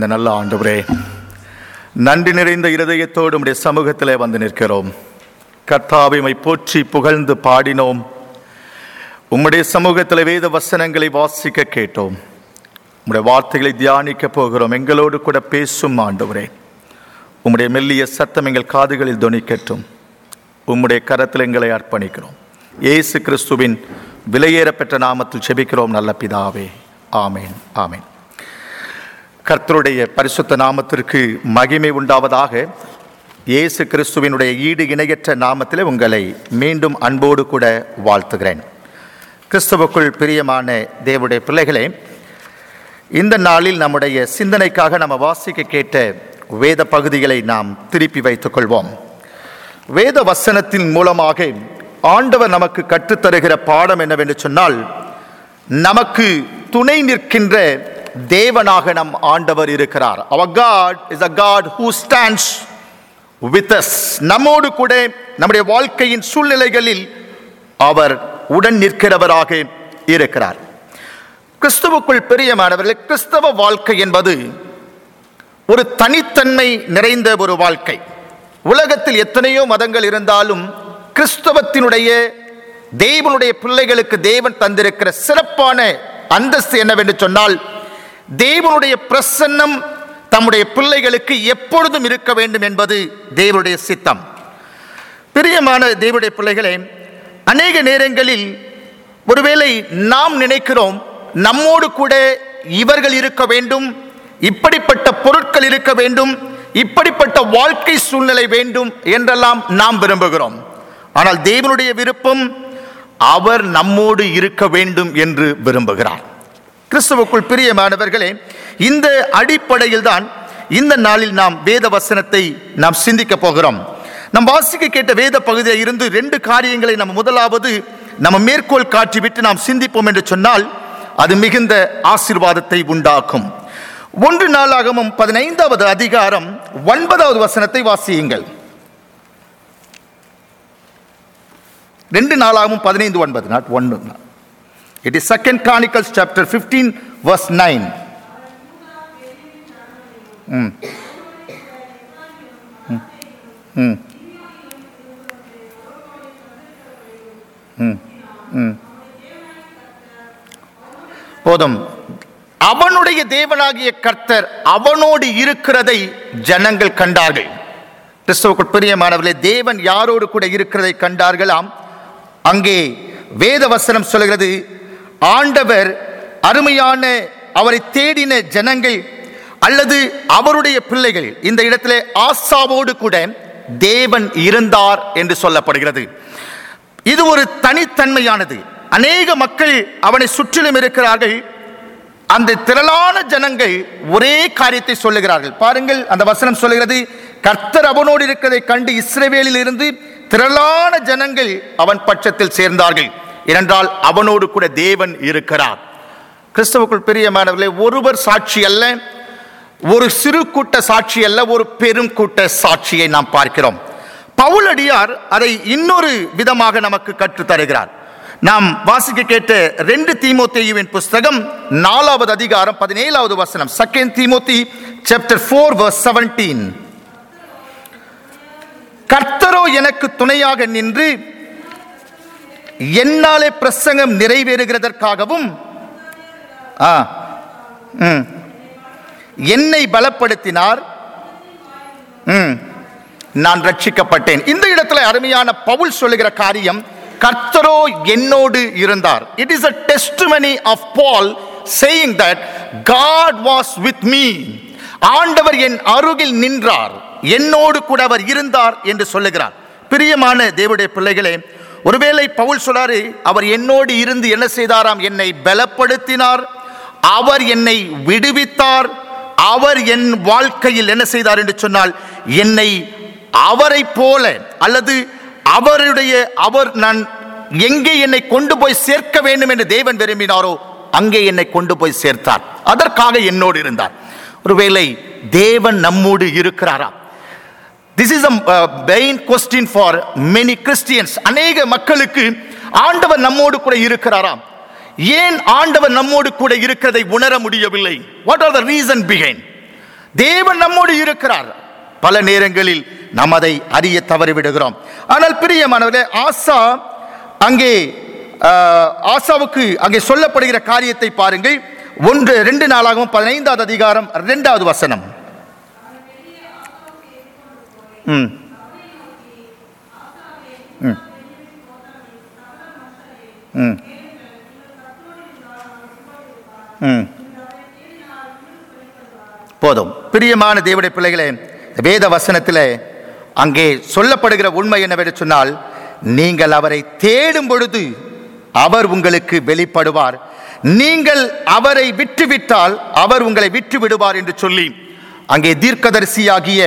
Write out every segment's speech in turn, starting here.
இந்த நல்ல ஆண்டவரே நன்றி நிறைந்த இருதயத்தோடு உடைய சமூகத்திலே வந்து நிற்கிறோம் கர்த்தாவிமை போற்றி புகழ்ந்து பாடினோம் உம்முடைய சமூகத்தில் வேத வசனங்களை வாசிக்க கேட்டோம் உம்முடைய வார்த்தைகளை தியானிக்க போகிறோம் எங்களோடு கூட பேசும் ஆண்டவரே உம்முடைய மெல்லிய சத்தம் எங்கள் காதுகளில் தொனிக்கட்டும் உம்முடைய கரத்தில் எங்களை அர்ப்பணிக்கிறோம் இயேசு கிறிஸ்துவின் விலையேறப்பெற்ற நாமத்தில் செபிக்கிறோம் நல்ல பிதாவே ஆமேன் ஆமேன் கர்த்தருடைய பரிசுத்த நாமத்திற்கு மகிமை உண்டாவதாக இயேசு கிறிஸ்துவினுடைய ஈடு இணையற்ற நாமத்திலே உங்களை மீண்டும் அன்போடு கூட வாழ்த்துகிறேன் கிறிஸ்துவுக்குள் பிரியமான தேவனுடைய பிள்ளைகளே இந்த நாளில் நம்முடைய சிந்தனைக்காக நம்ம வாசிக்க கேட்ட வேத பகுதிகளை நாம் திருப்பி வைத்துக் கொள்வோம் வேத வசனத்தின் மூலமாக ஆண்டவர் நமக்கு கற்றுத்தருகிற பாடம் என்னவென்று சொன்னால் நமக்கு துணை நிற்கின்ற தேவனாக நம் ஆண்டவர் இருக்கிறார் அவர் God is a God who stands with us நம்மோடு கூட நம்முடைய வாழ்க்கையின் சூழ்நிலைகளில் அவர் உடன் நிற்கிறவராக இருக்கிறார் கிறிஸ்துவுக்குள் பிரியமானவர்களே கிறிஸ்தவ வாழ்க்கை என்பது ஒரு தனித்தன்மை நிறைந்த ஒரு வாழ்க்கை உலகத்தில் எத்தனையோ மதங்கள் இருந்தாலும் கிறிஸ்தவத்தினுடைய தேவனுடைய பிள்ளைகளுக்கு தேவன் தந்திருக்கிற சிறப்பான அந்தஸ்து என்னவென்று சொன்னால் தேவனுடைய பிரசன்னம் தம்முடைய பிள்ளைகளுக்கு எப்பொழுதும் இருக்க வேண்டும் என்பது தேவனுடைய சித்தம் பிரியமான தேவனுடைய பிள்ளைகளே அநேக நேரங்களில் ஒருவேளை நாம் நினைக்கிறோம் நம்மோடு கூட இவர்கள் இருக்க வேண்டும் இப்படிப்பட்ட பொருட்கள் இருக்க வேண்டும் இப்படிப்பட்ட வாழ்க்கை சூழ்நிலை வேண்டும் என்றெல்லாம் நாம் விரும்புகிறோம் ஆனால் தேவனுடைய விருப்பம் அவர் நம்மோடு இருக்க வேண்டும் என்று விரும்புகிறார் கிறிஸ்துவுக்குள் பிரியமானவர்களே இந்த அடிப்படையில் தான் இந்த நாளில் நாம் வேத வசனத்தை நாம் சிந்திக்க போகிறோம் நம் வாசிக்க கேட்ட வேத பகுதியில் இருந்து ரெண்டு காரியங்களை நம்ம முதலாவது நம்ம மேற்கோள் காட்டிவிட்டு நாம் சிந்திப்போம் என்று சொன்னால் அது மிகுந்த ஆசீர்வாதத்தை உண்டாக்கும் ஒன்று நாளாகமும் பதினைந்தாவது அதிகாரம் ஒன்பதாவது வசனத்தை வாசியுங்கள் ரெண்டு நாளாகவும் பதினைந்து ஒன்பது நாட் ஒன்று it is second Chronicles chapter fifteen verse nine ம் ம் ம் ம் போதும் அவனுடைய தேவனாகிய கர்த்தர் அவனோடு இருக்கிறதை ஜனங்கள் கண்டார்கள் கிறிஸ்தவுக்குள் பிரியமானவர்களே தேவன் யாரோடு கூட இருக்கிறதை கண்டார்களாம் அங்கே வேத வசனம் சொல்கிறது ஆண்டவர் அருமையான அவரை தேடின ஜனங்கள் அல்லது அவருடைய பிள்ளைகள் இந்த இடத்திலே ஆசாவோடு கூட தேவன் இருந்தார் என்று சொல்லப்படுகிறது இது ஒரு தனித்தன்மையானது அநேக மக்கள் அவனை சுற்றிலும் இருக்கிறார்கள் அந்த திரளான ஜனங்கள் ஒரே காரியத்தை சொல்லுகிறார்கள் பாருங்கள் அந்த வசனம் சொல்லுகிறது கர்த்தர் அவனோடு இருக்கிறதை கண்டு இஸ்ரவேலில் இருந்து திரளான ஜனங்கள் அவன் பட்சத்தில் சேர்ந்தார்கள் ஏனென்றால் அவனோடு கூட தேவன் இருக்கிறார் கிறிஸ்தவுக்குள் பிரியமானவர்களே ஒருவர் சாட்சி அல்ல ஒரு சிறு கூட்ட சாட்சி அல்ல ஒரு பெரும் கூட்ட சாட்சியை நாம் பார்க்கிறோம் பவுலடியார் அதை இன்னொரு விதமாக நமக்கு கற்றுத் தருகிறார் நாம் வாசிக்க கேட்ட ரெண்டு தீமோத்தேயுவின் புஸ்தகம் நாலாவது அதிகாரம் பதினேழாவது வசனம் second Timothy chapter four verse seventeen கர்த்தரோ எனக்கு துணையாக நின்று என்னாலே பிரசங்கம் நிறைவேறுகிறதற்காகவும் ஆ ம் என்னை பலப்படுத்தினார் ம் நான் ரட்சிக்கப்பட்டேன் இந்த இடத்துல அருமையான பவுல் சொல்லுகிற காரியம் கர்த்தரோ என்னோடு இருந்தார் it is a testimony of Paul saying that God was with me ஆண்டவர் என் அருகில் நின்றார் என்னோடு கூட அவர் இருந்தார் என்று சொல்லுகிறார் பிரியமான தேவனுடைய பிள்ளைகளே ஒருவேளை பவுல் சொல்லாரு அவர் என்னோடு இருந்து என்ன செய்தாராம் என்னை பலப்படுத்தினார் அவர் என்னை விடுவித்தார் அவர் என் வாழ்க்கையில் என்ன செய்தார் என்று சொன்னால் என்னை அவரை போல அல்லது அவருடைய அவர் நான் எங்கே என்னை கொண்டு போய் சேர்க்க வேண்டும் என்று தேவன் விரும்பினாரோ அங்கே என்னை கொண்டு போய் சேர்த்தார் அதற்காக என்னோடு இருந்தார் ஒருவேளை தேவன் நம்மோடு இருக்கிறாரா this is a main question for many Christians அநேக மக்களுக்கு ஆண்டவர் நம்மோடு கூட இருக்கிறாராம் ஏன் ஆண்டவர் நம்மோடு கூட இருக்கிறதை உணர முடியவில்லை what are the reason behind தேவன் நம்மோடு இருக்கிறார் பல நேரங்களில் நாம் அதை அறிய தவறிவிடுகிறோம் ஆனால் பிரியமானவர்களே ஆசா அங்கே ஆஹ், ஆசாவுக்கு அங்கே சொல்லப்படுகிற காரியத்தை பாருங்கள் ஒன்று ரெண்டு நாளாகவும் பதினைந்தாவது அதிகாரம் இரண்டாவது வசனம் ம் ம் ம் ம் போதும் பிரியமான தேவனுடைய பிள்ளைகளே வேத வசனத்தில் அங்கே சொல்லப்படுகிற உண்மை என்னவென்று சொன்னால் நீங்கள் அவரை தேடும் பொழுது அவர் உங்களுக்கு வெளிப்படுவார் நீங்கள் அவரை விட்டுவிட்டால் அவர் உங்களை விட்டு விடுவார் என்று சொல்லி அங்கே தீர்க்கதரிசியாகிய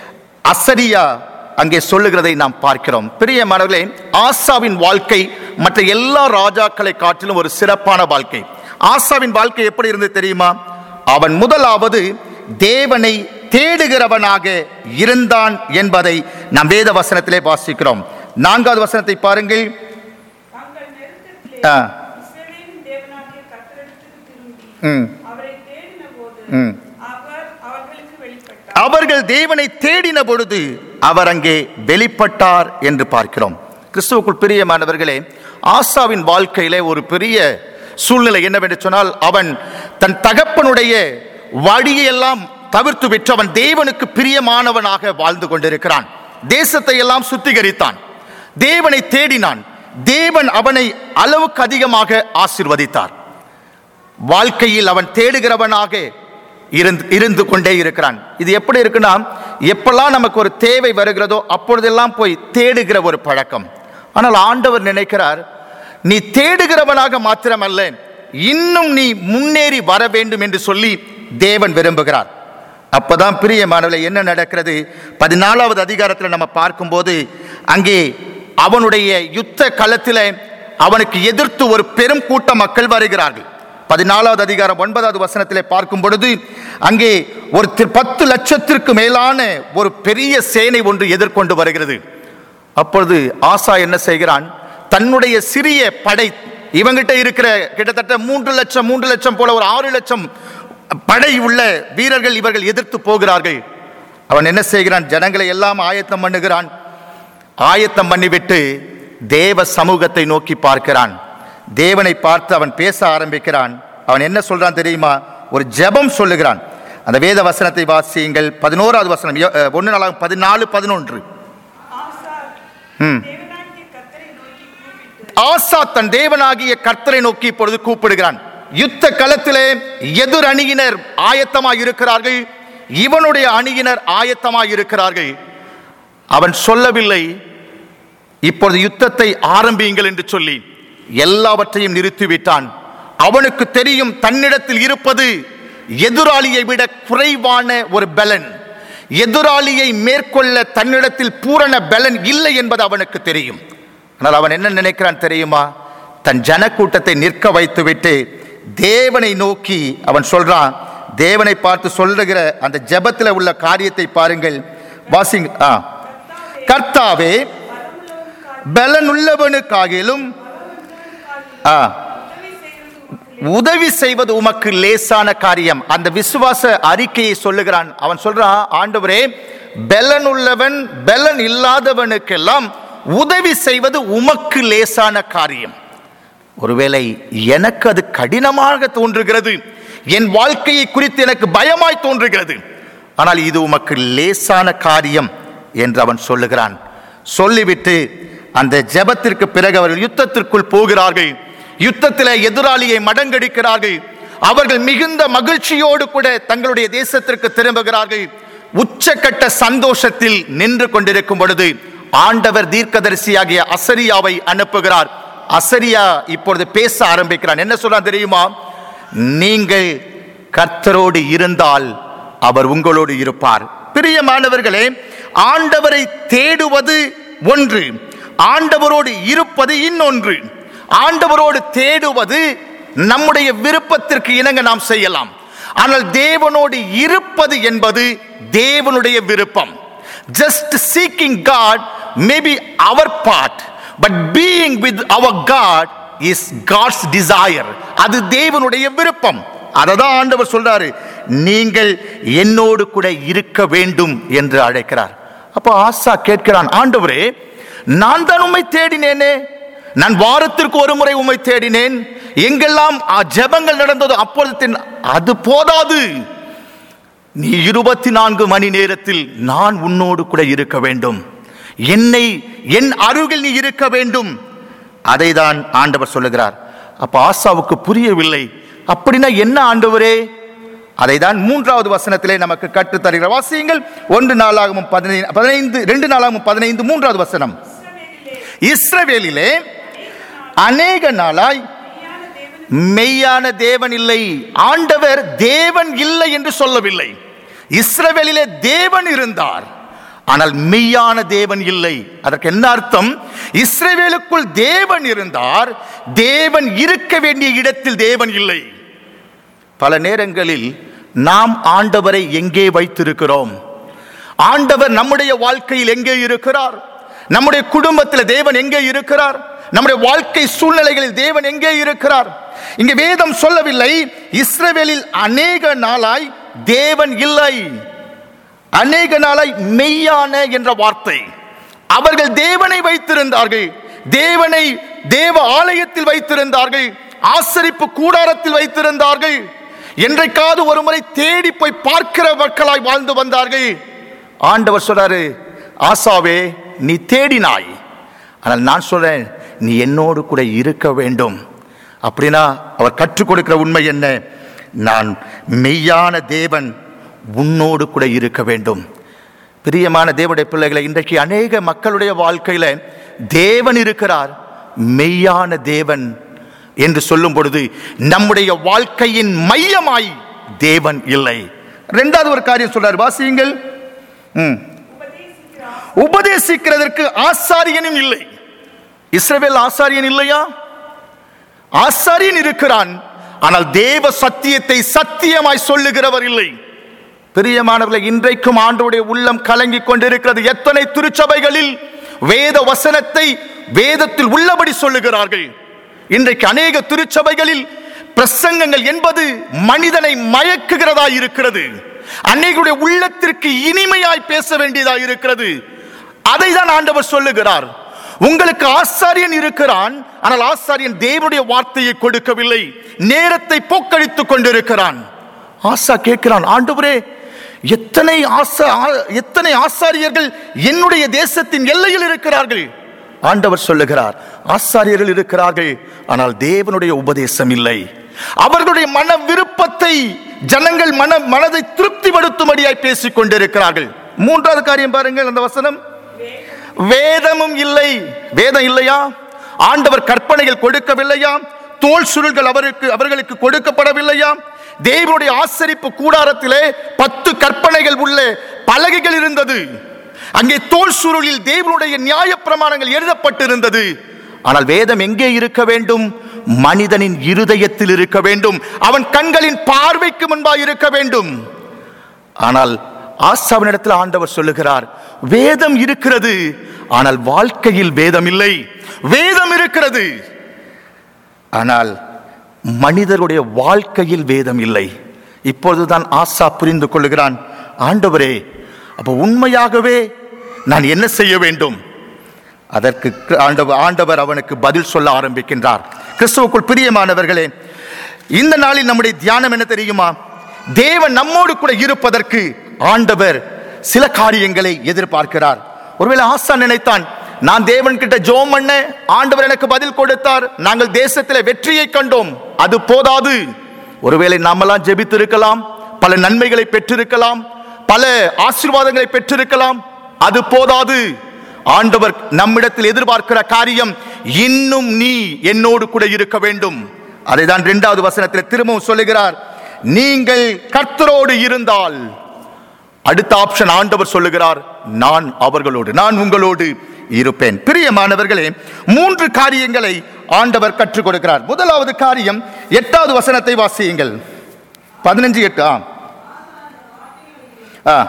அசரியா அங்கே சொல்லுகிறதை நாம் பார்க்கிறோம் பிரியமானவர்களே ஆசாவின் வாழ்க்கை மற்ற எல்லா ராஜாக்களை காட்டிலும் ஒரு சிறப்பான வாழ்க்கை ஆசாவின் வாழ்க்கை எப்படி இருந்தது தெரியுமா அவன் முதலாவது தேவனை தேடுகிறவனாக இருந்தான் என்பதை நாம் வேத வசனத்திலே வாசிக்கிறோம் நான்காவது வசனத்தை பாருங்கள் தங்கள் நெருக்கத்திலே ஆ, இஸ்ரவேலின் தேவனாகிய கர்த்தரிடத்துக்கு திரும்பி ம், அவரை தேடினபோது ம். அவர் அவர்களுக்கு வெளிப்பட்டார் அவர்கள் தேவனை தேடின பொழுது அவர் அங்கே வெளிப்பட்டார் என்று பார்க்கிறோம் கிறிஸ்துவுக்குள் பிரியமானவர்களே ஆசாவின் வாழ்க்கையிலே ஒரு பெரிய சூழ்நிலை என்னவென்று சொன்னால் அவன் தன் தகப்பனுடைய வழியெல்லாம் தவிர்த்து விட்டு அவன் தேவனுக்கு பிரியமானவனாக வாழ்ந்து கொண்டிருக்கிறான் தேசத்தை எல்லாம் சுத்திகரித்தான் தேவனை தேடினான் தேவன் அவனை அளவுக்கு அதிகமாக ஆசீர்வதித்தார் வாழ்க்கையில் அவன் தேடுகிறவனாக இருந்து இருந்து கொண்டே இருக்கிறான் இது எப்படி இருக்குன்னா எப்பெல்லாம் நமக்கு ஒரு தேவை வருகிறதோ அப்பொழுதெல்லாம் போய் தேடுகிற ஒரு பழக்கம் ஆனால் ஆண்டவர் நினைக்கிறார் நீ தேடுகிறவனாக மாத்திரமல்ல இன்னும் நீ முன்னேறி வர வேண்டும் என்று சொல்லி தேவன் விரும்புகிறார் அப்பதான் பிரியமானவர்களே என்ன நடக்கிறது பதினாலாவது அதிகாரத்தில் நம்ம பார்க்கும்போது அங்கே அவனுடைய யுத்த களத்தில் அவனுக்கு எதிர்த்து ஒரு பெரும் கூட்ட மக்கள் வருகிறார்கள் பதினாலாவது அதிகாரம் ஒன்பதாவது வசனத்திலே பார்க்கும் பொழுது அங்கே ஒரு தி- பத்து லட்சத்திற்கு மேலான ஒரு பெரிய சேனை ஒன்று எதிர்கொண்டு வருகிறது அப்பொழுது ஆசா என்ன செய்கிறான் தன்னுடைய சிறிய படை இவங்கிட்ட இருக்கிற கிட்டத்தட்ட மூன்று லட்சம் மூன்று லட்சம் போல ஒரு ஆறு லட்சம் படை உள்ள வீரர்கள் இவர்கள் எதிர்த்து போகிறார்கள் அவன் என்ன செய்கிறான் ஜனங்களை எல்லாம் ஆயத்தம் பண்ணுகிறான் ஆயத்தம் பண்ணிவிட்டு தேவ சமூகத்தை நோக்கி பார்க்கிறான் தேவனை பார்த்து அவன் பேச ஆரம்பிக்கிறான் அவன் என்ன சொல்றான் தெரியுமா ஒரு ஜெபம் சொல்லுகிறான் அந்த வேத வசனத்தை வாசியுங்கள் பதினோராவது வசனம் யோ- அஹ், ஒன்று நாளாக பதினாலு பதினொன்று ஆசா ம். தேவனாகிய கர்த்தரை நோக்கி கூப்பிட்டு ஆசா தன் தேவனாகிய கர்த்தரை நோக்கி இப்பொழுது கூப்பிடுகிறான் யுத்த களத்திலே எதிர் அணியினர் ஆயத்தமாய் இருக்கிறார்கள் இவனுடைய அணியினர் ஆயத்தமாய் இருக்கிறார்கள் அவன் சொல்லவில்லை இப்பொழுது யுத்தத்தை ஆரம்பியுங்கள் என்று சொல்லி எல்லாவற்றையும் நிறுத்திவிட்டான் அவனுக்கு தெரியும் தன்னிடத்தில் இருப்பது எதிராளியை விட குறைவான ஒரு பலன் எதிராளியை மேற்கொள்ள தன்னிடத்தில் பூரண பலன் இல்லை என்பது அவனுக்கு தெரியும் ஆனால் அவன் என்ன நினைக்கிறான் தெரியுமா தன் ஜனக்கூட்டத்தை நிற்க வைத்துவிட்டு தேவனை நோக்கி அவன் சொல்றான் தேவனை பார்த்து சொல்லுகிற அந்த ஜெபத்தில் உள்ள காரியத்தை பாருங்கள் வாசிங் ஆ கர்த்தாவே பலனுள்ளவனுக்காகிலும் ஆ உதவி செய்வது உமக்கு லேசான காரியம் அந்த விசுவாச அறிக்கையை சொல்லுகிறான் அவன் சொல்றான் ஆண்டவரே பலன் உள்ளவன் பலன் இல்லாதவனுக்கெல்லாம் உதவி செய்வது உமக்கு லேசான காரியம் ஒருவேளை எனக்கு அது கடினமாக தோன்றுகிறது என் வாழ்க்கையை குறித்து எனக்கு பயமாய் தோன்றுகிறது ஆனால் இது உமக்கு லேசான காரியம் என்று அவன் சொல்லுகிறான் சொல்லிவிட்டு அந்த ஜெபத்திற்கு பிறகு அவர்கள் யுத்தத்திற்குள் போகிறார்கள் யுத்தத்தில் எதிராளியை மடங்கடிக்கிறார்கள் அவர்கள் மிகுந்த மகிழ்ச்சியோடு கூட தங்களுடைய தேசத்திற்கு திரும்புகிறார்கள் உச்சக்கட்ட சந்தோஷத்தில் நின்று கொண்டிருக்கும் பொழுது ஆண்டவர் தீர்க்கதரிசியாகிய அசரியாவை அனுப்புகிறார் அசரியா இப்பொழுது பேச ஆரம்பிக்கிறான் என்ன சொல்றான் தெரியுமா நீங்கள் கர்த்தரோடு இருந்தால் அவர் உங்களோடு இருப்பார் பிரியமானவர்களே ஆண்டவரை தேடுவது ஒன்று ஆண்டவரோடு இருப்பது இன்னொன்று ஆண்டவரோடு தேடுவது நம்முடைய விருப்பத்திற்கு இணங்க நாம் செய்யலாம் ஆனால் தேவனோடு இருப்பது என்பது தேவனுடைய விருப்பம் ஜஸ்ட் சீக்கிங் காட் மேபி அவர் பார்ட் பட் பீயிங் வித் அவர் காட் இஸ் காட்ஸ் டிசையர் அது தேவனுடைய விருப்பம் அதை தான் ஆண்டவர் சொல்றாரு நீங்கள் என்னோடு கூட இருக்க வேண்டும் என்று அழைக்கிறார் அப்போ ஆசா கேட்கிறான் ஆண்டவரே நான் தான் உம்மை தேடினேனே நான் வாரத்திற்கு ஒரு முறை உம்மை தேடினேன் எங்கெல்லாம் அ, ஜெபங்கள் நடந்ததோ அப்பொழுது தென்- அது போதாது நீ இருபத்தி நான்கு மணி நேரத்தில் நான் உன்னோடு கூட இருக்க வேண்டும் என்னை என் அருகில் நீ இருக்க வேண்டும் அதை தான் ஆண்டவர் சொல்லுகிறார் அப்ப ஆசாவுக்கு புரியவில்லை அப்படின்னா என்ன ஆண்டவரே அதை தான் மூன்றாவது வசனத்திலே நமக்கு கற்றுத் தருகிற வாசியங்கள் ஒன்று நாளாகவும் பதினைந்து பதினைந்து ரெண்டு நாளாகவும் பதினைந்து மூன்றாவது வசனம் இஸ்ரவேலிலே அநேக நாளாய் மெய்யான தேவன் இல்லை ஆண்டவர் தேவன் இல்லை என்று சொல்லவில்லை இஸ்ரவேலிலே தேவன் இருந்தார் ஆனால் மெய்யான தேவன் இல்லை அதற்கு என்ன அர்த்தம் இஸ்ரவேலுக்குள் தேவன் இருந்தார் தேவன் இருக்க வேண்டிய இடத்தில் தேவன் இல்லை பல நேரங்களில் நாம் ஆண்டவரை எங்கே வைத்திருக்கிறோம் ஆண்டவர் நம்முடைய வாழ்க்கையில் எங்கே இருக்கிறார் நம்முடைய குடும்பத்தில் தேவன் எங்கே இருக்கிறார் நம்முடைய வாழ்க்கை சூழ்நிலைகளில் தேவன் எங்கே இருக்கிறார் இங்கே வேதம் சொல்லவில்லை இஸ்ரவேலில் அநேக நாளாய் தேவன் இல்லை அநேக நாளாய் மெய்யான என்ற வார்த்தை அவர்கள் தேவனை வைத்திருந்தார்கள் தேவனை தேவ ஆலயத்தில் வைத்திருந்தார்கள் ஆசரிப்பு கூடாரத்தில் வைத்திருந்தார்கள் என்றைக்காவது ஒரு முறை தேடி போய் பார்க்கிற மக்களாய் வாழ்ந்து வந்தார்கள் ஆண்டவர் சொல்றாரு ஆசாவே நீ தேடினாய் ஆனால் நான் சொல்றேன் நீ என்னோடு கூட இருக்க வேண்டும் அப்படின்னா அவர் கற்றுக் கொடுக்கிற உண்மை என்ன நான் மெய்யான தேவன் உன்னோடு கூட இருக்க வேண்டும் பிரியமான தேவனுடைய பிள்ளைகளை இன்றைக்கு அநேக மக்களுடைய வாழ்க்கையில தேவன் இருக்கிறார் மெய்யான தேவன் என்று சொல்லும் பொழுது நம்முடைய வாழ்க்கையின் மையமாய் தேவன் இல்லை ரெண்டாவது ஒரு காரியம் சொல்றார் வாசியுங்கள் ம். உபதேசிக்கிறதற்கு ஆசாரியனும் இல்லை இஸ்ரவேல் ஆசாரியன் இல்லையா ஆசாரியன் இருக்கிறான் ஆனால் தேவ சத்தியத்தை சத்தியமாய் சொல்லுகிறவர் இல்லை பிரியமானவர்களை இன்றைக்கும் ஆண்டோடைய உள்ளம் கலங்கிக் கொண்டிருக்கிறது எத்தனை திருச்சபைகளில் வேத வசனத்தை வேதத்தில் உள்ளபடி சொல்லுகிறார்கள் இன்றைக்கு அநேக திருச்சபைகளில் பிரசங்கங்கள் என்பது மனிதனை மயக்குகிறதா இருக்கிறது அநேகருடைய உள்ளத்திற்கு இனிமையாய் பேச வேண்டியதா இருக்கிறது அதை தான் ஆண்டவர் சொல்லுகிறார் உங்களுக்கு ஆசாரியன் இருக்கிறான் ஆனால் ஆசாரியன் தேவனுடைய வார்த்தையை கொடுக்கவில்லை நேரத்தை போக்கடித்துக் கொண்டிருக்கிறான் ஆசா கேட்கிறான் ஆண்டவரே எத்தனை ஆசா ஆ- எத்தனை ஆசாரியர்கள் என்னுடைய தேசத்தின் எல்லையில் இருக்கிறார்கள் ஆண்டவர் சொல்லுகிறார் ஆசாரியர்கள் இருக்கிறார்கள் ஆனால் தேவனுடைய உபதேசம் இல்லை அவர்களுடைய மன விருப்பத்தை ஜனங்கள் மன மனதை திருப்திப்படுத்தும்படியாய் பேசிக் கொண்டிருக்கிறார்கள் மூன்றாவது காரியம் பாருங்கள் அந்த வசனம் வேதமும் இல்லை வேதம் இல்லையா ஆண்டவர் கற்பனைகள் கொடுக்கவில்லையா தோல் சுருள்கள் அவருக்கு அவர்களுக்கு கொடுக்கப்படவில்லையா தேவனுடைய ஆசரிப்பு கூடாரத்திலே பத்து கற்பனைகள் உள்ள பலகைகள் இருந்தது அங்கே தோல் சுருளில் தேவனுடைய நியாய பிரமாணங்கள் எழுதப்பட்டிருந்தது ஆனால் வேதம் எங்கே இருக்க வேண்டும் மனிதனின் இருதயத்தில் இருக்க வேண்டும் அவன் கண்களின் பார்வைக்கு முன்பாக இருக்க வேண்டும் ஆனால் ஆசாவினிடத்தில் ஆண்டவர் சொல்லுகிறார் வேதம் இருக்கிறது ஆனால் வாழ்க்கையில் வேதம் இல்லை வேதம் இருக்கிறது ஆனால் மனிதருடைய வாழ்க்கையில் வேதம் இல்லை இப்பொழுதுதான் ஆசா புரிந்து கொள்ளுகிறான் ஆண்டவரே அப்ப உண்மையாகவே நான் என்ன செய்ய வேண்டும் அதற்கு கு- ஆண்டவர் ஆண்டவர் அவனுக்கு பதில் சொல்ல ஆரம்பிக்கின்றார் கிறிஸ்துவுக்குள் பிரியமானவர்களே இந்த நாளில் நம்முடைய தியானம் என்ன தெரியுமா தேவன் நம்மோடு கூட இருப்பதற்கு ஆண்டவர் சில காரியங்களை எதிர்பார்க்கிறார் ஒருவேளை ஆசா நினைத்தான் நான் தேவன் கிட்ட ஜோம் பண்ண ஆண்டவர் எனக்கு பதில் கொடுத்தார் நாங்கள் தேசத்தில் வெற்றியை கண்டோம் அது போதாது ஒருவேளை நாமெல்லாம் ஜெபித்திருக்கலாம் பல நன்மைகளை பெற்றிருக்கலாம் பல ஆசீர்வாதங்களை பெற்றிருக்கலாம் அது போதாது ஆண்டவர் நம்மிடத்தில் எதிர்பார்க்கிற காரியம் இன்னும் நீ என்னோடு கூட இருக்க வேண்டும் அதை தான் இரண்டாவது வசனத்தில் திரும்பவும் சொல்லுகிறார் நீங்கள் கர்த்தரோடு இருந்தால் அடுத்த ஆப்ஷன் ஆண்டவர் சொல்லுகிறார் நான் அவர்களோடு நான் உங்களோடு இருப்பேன் பிரியமானவர்களே மூன்று காரியங்களை ஆண்டவர் கற்றுக் கொடுக்கிறார் முதலாவது காரியம் எட்டாவது வசனத்தை வாசியுங்கள் பதினஞ்சு எட்டு ஆ ஆ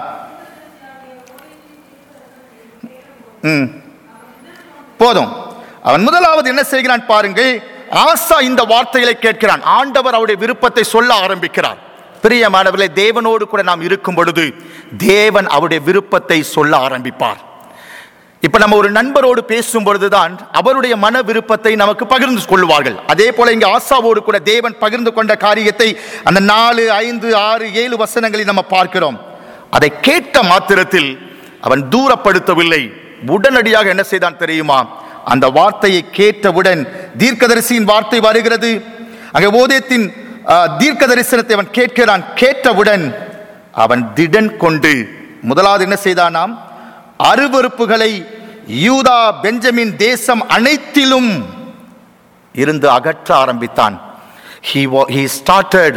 ம் போதும் அவன் முதலாவது என்ன செய்கிறான் பாருங்கள் ஆசா இந்த வார்த்தைகளை கேட்கிறான் ஆண்டவர் அவருடைய விருப்பத்தை சொல்ல ஆரம்பிக்கிறார் பிரியமானவர்களே தேவனோடு கூட நாம் இருக்கும் பொழுது தேவன் அவருடைய விருப்பத்தை சொல்ல ஆரம்பிப்பார் இப்ப நம்ம ஒரு நண்பரோடு பேசும் பொழுதுதான் அவருடைய மன விருப்பத்தை நமக்கு பகிர்ந்து கொள்வார்கள் அதே போல இங்க ஆசாவோடு கூட தேவன் பகிர்ந்து கொண்ட காரியத்தை அந்த நாலு ஐந்து ஆறு ஏழு வசனங்களில் நம்ம பார்க்கிறோம் அதை கேட்ட மாத்திரத்தில் அவன் தூரப்படுத்தவில்லை உடனடியாக என்ன செய்தான் தெரியுமா அந்த வார்த்தையை கேட்டவுடன் தீர்க்கதரிசியின் வார்த்தை வருகிறது அங்கே ஓதேத்தின் தீர்க்க தரிசனத்தை அவன் கேட்கிறான் கேட்டவுடன் அவன் திடன் கொண்டு முதலாவது என்ன செய்தானாம் அருவருப்புகளை யூதா பெஞ்சமின் தேசம் அனைத்திலும் இருந்து அகற்ற ஆரம்பித்தான் he wa- he started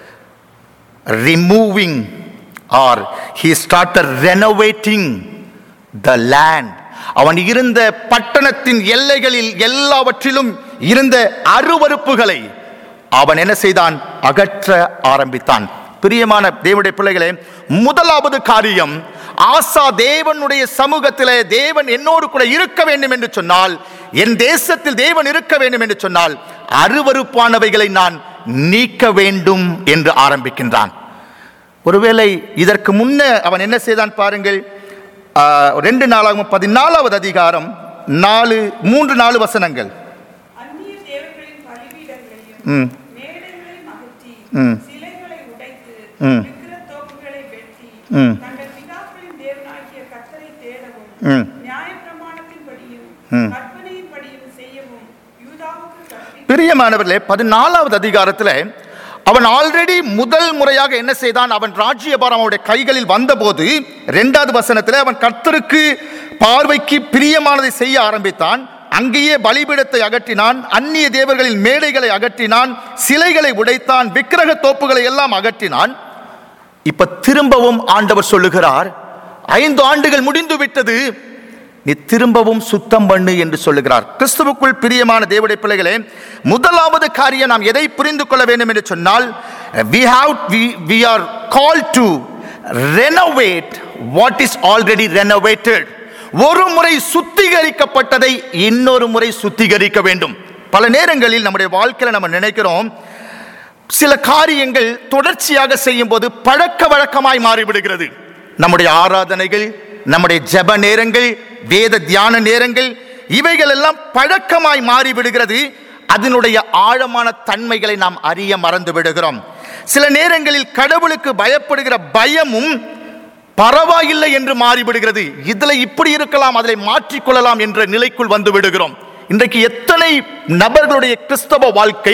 removing or he started renovating the land அவன் இருந்த பட்டணத்தின் எல்லைகளில் எல்லாவற்றிலும் இருந்த அருவருப்புகளை அவன் என்ன செய்தான் அகற்ற ஆரம்பித்தான் பிரியமான தேவனுடைய பிள்ளைகளே முதலாவது காரியம் ஆசா தேவனுடைய சமூகத்திலே தேவன் என்னோடு கூட இருக்க வேண்டும் என்று சொன்னால் என் தேசத்தில் தேவன் இருக்க வேண்டும் என்று சொன்னால் அருவருப்பானவைகளை நான் நீக்க வேண்டும் என்று ஆரம்பிக்கின்றான் ஒருவேளை இதற்கு முன்ன அவன் என்ன செய்தான் பாருங்கள் ஆ, ரெண்டு நாளாகும் பதினாலாவது அதிகாரம் நாலு மூன்று நாலு வசனங்கள் அந்நிய தேவர்களின் பலிபீடங்களையும் ம் மேடைகளையும் அகற்றி ம். சிலைகளை உடைத்து ம். விக்கிரத்தோப்புகளை வெட்டி ம். தங்கள் பிதாக்களின் தேவனாகிய கர்த்தரை தேடவும் ம். நியாயப்பிரமாணத்தின்படியும் ம். கற்பனையின்படியும் செய்யவும் யூதாவுக்கு கற்பி பிரியமானவர்களே பதினாலாவது அதிகாரத்தில் அவன் ஆல்ரெடி முதல் முறையாக என்ன செய்தான் அவன் ராஜ்யபாரம் அவனுடைய கைகளில் வந்தபோது இரண்டாவது வசனத்தில் அவன் கர்த்தருக்கு பார்வைக்கு பிரியமானதை செய்ய ஆரம்பித்தான் அங்கேயே பலிபீடத்தை அகற்றினான் அந்நிய தேவர்களின் மேடைகளை அகற்றினான் சிலைகளை உடைத்தான் விக்கிரக தோப்புகளை எல்லாம் அகற்றினான் இப்ப திரும்பவும் ஆண்டவர் சொல்லுகிறார் ஐந்து ஆண்டுகள் முடிந்து விட்டது நீ திரும்பவும் சுத்தம் பண்ணு என்று சொல்லுகிறார் கிறிஸ்துவுக்குள் பிரியமான தேவடைய பிள்ளைகளே முதலாவது காரியம் நாம் எதை புரிந்து கொள்ள வேண்டும் என்று சொன்னால் we have we, we are called to renovate what is already renovated ஒரு முறை சுத்திகரிக்கப்பட்டதை இன்னொரு முறை சுத்திகரிக்க வேண்டும் பல நேரங்களில் நம்முடைய வாழ்க்கையில நம்ம நினைக்கிறோம் சில காரியங்கள் தொடர்ச்சியாக செய்யும் போது பழக்க வழக்கமாய் மாறிவிடுகிறது நம்முடைய ஆராதனைகள் நம்முடைய ஜெப நேரங்கள் வேத தியான நேரங்கள் இவைகள் எல்லாம் பழக்கமாய் மாறிவிடுகிறது அதனுடைய ஆழமான தன்மைகளை நாம் அறிய மறந்து விடுகிறோம் சில நேரங்களில் கடவுளுக்கு பயப்படுகிற பயமும் பரவாயில்லை என்று மாறிவிடுகிறது இதுல இப்படி இருக்கலாம் அதில் மாற்றிக்கொள்ளலாம் என்ற நிலைக்குள் வந்து விடுகிறோம் இன்றைக்கு எத்தனை நபர்களுடைய கிறிஸ்தவ வாழ்க்கை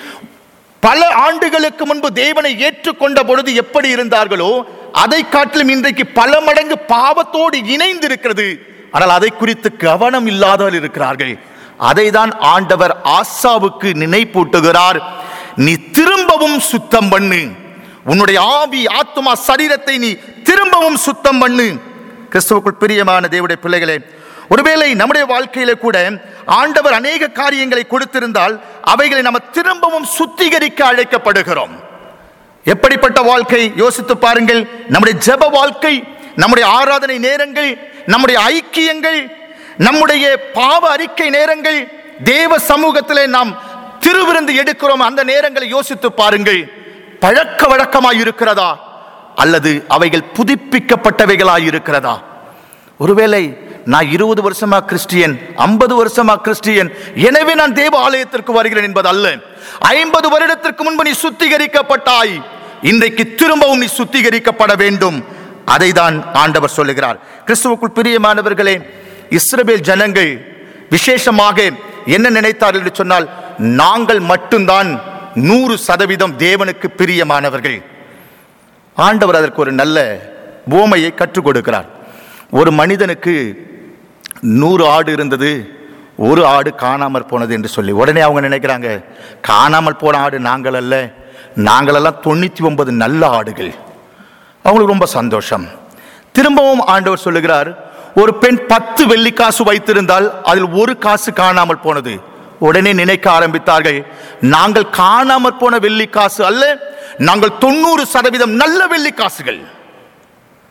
பல ஆண்டுகளுக்கு முன்பு தேவனை ஏற்றுக்கொண்ட பொழுது எப்படி இருந்தார்களோ அதை காட்டிலும் இன்றைக்கு பல மடங்கு பாவத்தோடு இணைந்து இருக்கிறது ஆனால் அதை குறித்து கவனம் இல்லாதவர் இருக்கிறார்கள் அதை தான் ஆண்டவர் ஆசாவுக்கு நினைப்பூட்டுகிறார் நீ திரும்பவும் சுத்தம் பண்ணு உன்னுடைய ஆவி ஆத்துமா சரீரத்தை நீ திரும்பவும் சுத்தம் பண்ணு கிறிஸ்துவுக்குள் பிரியமான தேவனுடைய பிள்ளைகளே ஒருவேளை நம்முடைய வாழ்க்கையில கூட ஆண்டவர் அநேக காரியங்களை கொடுத்திருந்தால் அவைகளை நம்ம திரும்பவும் சுத்திகரிக்க அழைக்கப்படுகிறோம் எப்படிப்பட்ட வாழ்க்கை யோசித்து பாருங்கள் நம்முடைய ஜெப வாழ்க்கை நம்முடைய ஆராதனை நேரங்கள் நம்முடைய ஐக்கியங்கள் நம்முடைய பாவ அறிக்கை நேரங்கள் தேவ சமூகத்திலே நாம் திருவிருந்து எடுக்கிறோம் அந்த நேரங்களை யோசித்து பாருங்கள் பழக்க வழக்கமாய் இருக்கிறதா அல்லது அவைகள் புதுப்பிக்கப்பட்டவைகளாய் இருக்கிறதா ஒருவேளை நான் இருபது வருஷமா கிறிஸ்டியன் ஐம்பது வருஷமா கிறிஸ்டியன் எனவே நான் தேவ ஆலயத்திற்கு வருகிறேன் என்பது அல்ல ஐம்பது வருடத்திற்கு முன்பு நீ சுத்திகரிக்கப்பட்டாய் இன்றைக்கு திரும்பவும் நீ சுத்திகரிக்கப்பட வேண்டும் அதை தான் ஆண்டவர் சொல்லுகிறார் கிறிஸ்துவுக்குள் பிரியமானவர்களே இஸ்ரவேல் ஜனங்கள் விசேஷமாக என்ன நினைத்தார்கள் என்று சொன்னால் நாங்கள் மட்டும்தான் நூறு சதவீதம் தேவனுக்கு பிரியமானவர்கள் ஆண்டவர் அதற்கு ஒரு நல்ல ஓமையை கற்றுக் கொடுக்கிறார் ஒரு மனிதனுக்கு நூறு ஆடு இருந்தது ஒரு ஆடு காணாமற் போனது என்று சொல்லி உடனே அவங்க நினைக்கிறாங்க காணாமல் போன ஆடு நாங்கள் அல்ல நாங்களெல்லாம் தொண்ணூற்றி ஒன்பது நல்ல ஆடுகள் அவங்களுக்கு ரொம்ப சந்தோஷம் திரும்பவும் ஆண்டவர் சொல்லுகிறார் ஒரு பெண் பத்து வெள்ளி காசு வைத்திருந்தால் அதில் ஒரு காசு காணாமல் போனது உடனே நினைக்க ஆரம்பித்தார்கள் நாங்கள் காணாமற் போன வெள்ளி காசு அல்ல நாங்கள் தொண்ணூறு சதவீதம் நல்ல வெள்ளி காசுகள்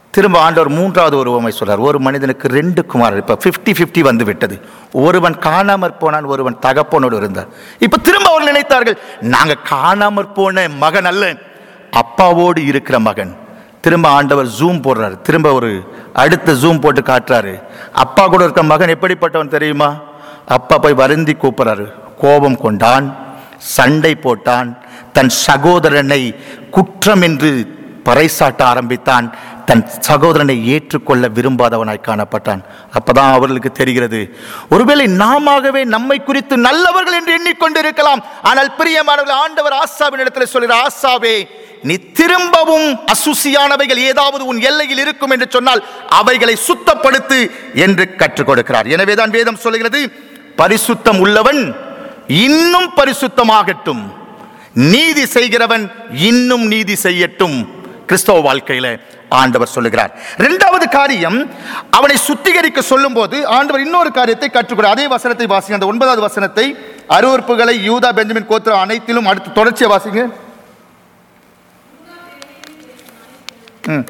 திரும்ப ஆண்டவர் மூன்றாவது ஒரு உவமை சொல்றார் ஒரு மனிதனுக்கு ரெண்டு குமாரர் இப்ப 50 50 வந்து விட்டது ஒருவன் காணாமற் போனான் ஒருவன் தகப்பனோடு இருந்தார் இப்ப திரும்ப அவர்கள் நினைத்தார்கள் நாங்க காணாமற் போன மகன் அல்ல அப்பாவோடு இருக்கிற மகன் திரும்ப ஆண்டவர் ஜூம் போடுறாரு திரும்ப ஒரு அடுத்த ஜூம் போட்டு காட்டுறாரு அப்பா கூட இருக்க மகன் எப்படிப்பட்டவன் தெரியுமா அப்பா போய் வருந்தி கூப்பிடுறாரு கோபம் கொண்டான் சண்டை போட்டான் தன் சகோதரனை குற்றம் என்று பறைசாட்ட ஆரம்பித்தான் தன் சகோதரனை ஏற்றுக்கொள்ள விரும்பாதவனாய் காணப்பட்டான் அப்பதான் அவர்களுக்கு தெரிகிறது ஒருவேளை நாமவே நம்மை குறித்து நல்லவர்கள் என்று எண்ணிக்கொண்டிருக்கலாம் ஆனால் பிரியமானவர்கள் ஆண்டவர் ஆசாவின் இடத்துல சொல்கிறார் ஆசாவே நீ திரும்பவும் அசுசியானவைகள் ஏதாவது உன் எல்லையில் இருக்கும் என்று சொன்னால் அவைகளை சுத்தப்படுத்து என்று கற்றுக் கொடுக்கிறார் எனவேதான் வேதம் சொல்கிறது பரிசுத்தம் உள்ளவன் இன்னும் பரிசுத்தமாகட்டும் நீதி செய்கிறவன் இன்னும் நீதி செய்யட்டும் கிறிஸ்தவ வாழ்க்கையில ஆண்டவர் சொல்லுகிறார் இரண்டாவது காரியம் அவனை சுத்திகரிக்க சொல்லும்போது ஆண்டவர் இன்னொரு காரியத்தை கற்றுக்கொடு அதே வசனத்தை வாசிங்க அந்த ஒன்பதாவது வசனத்தை அருவறுப்புகளை யூதா பெஞ்சமின் கோத்திர அனைத்திலும் அடுத்து தொடர்ச்சியை வாசிங்க ம்.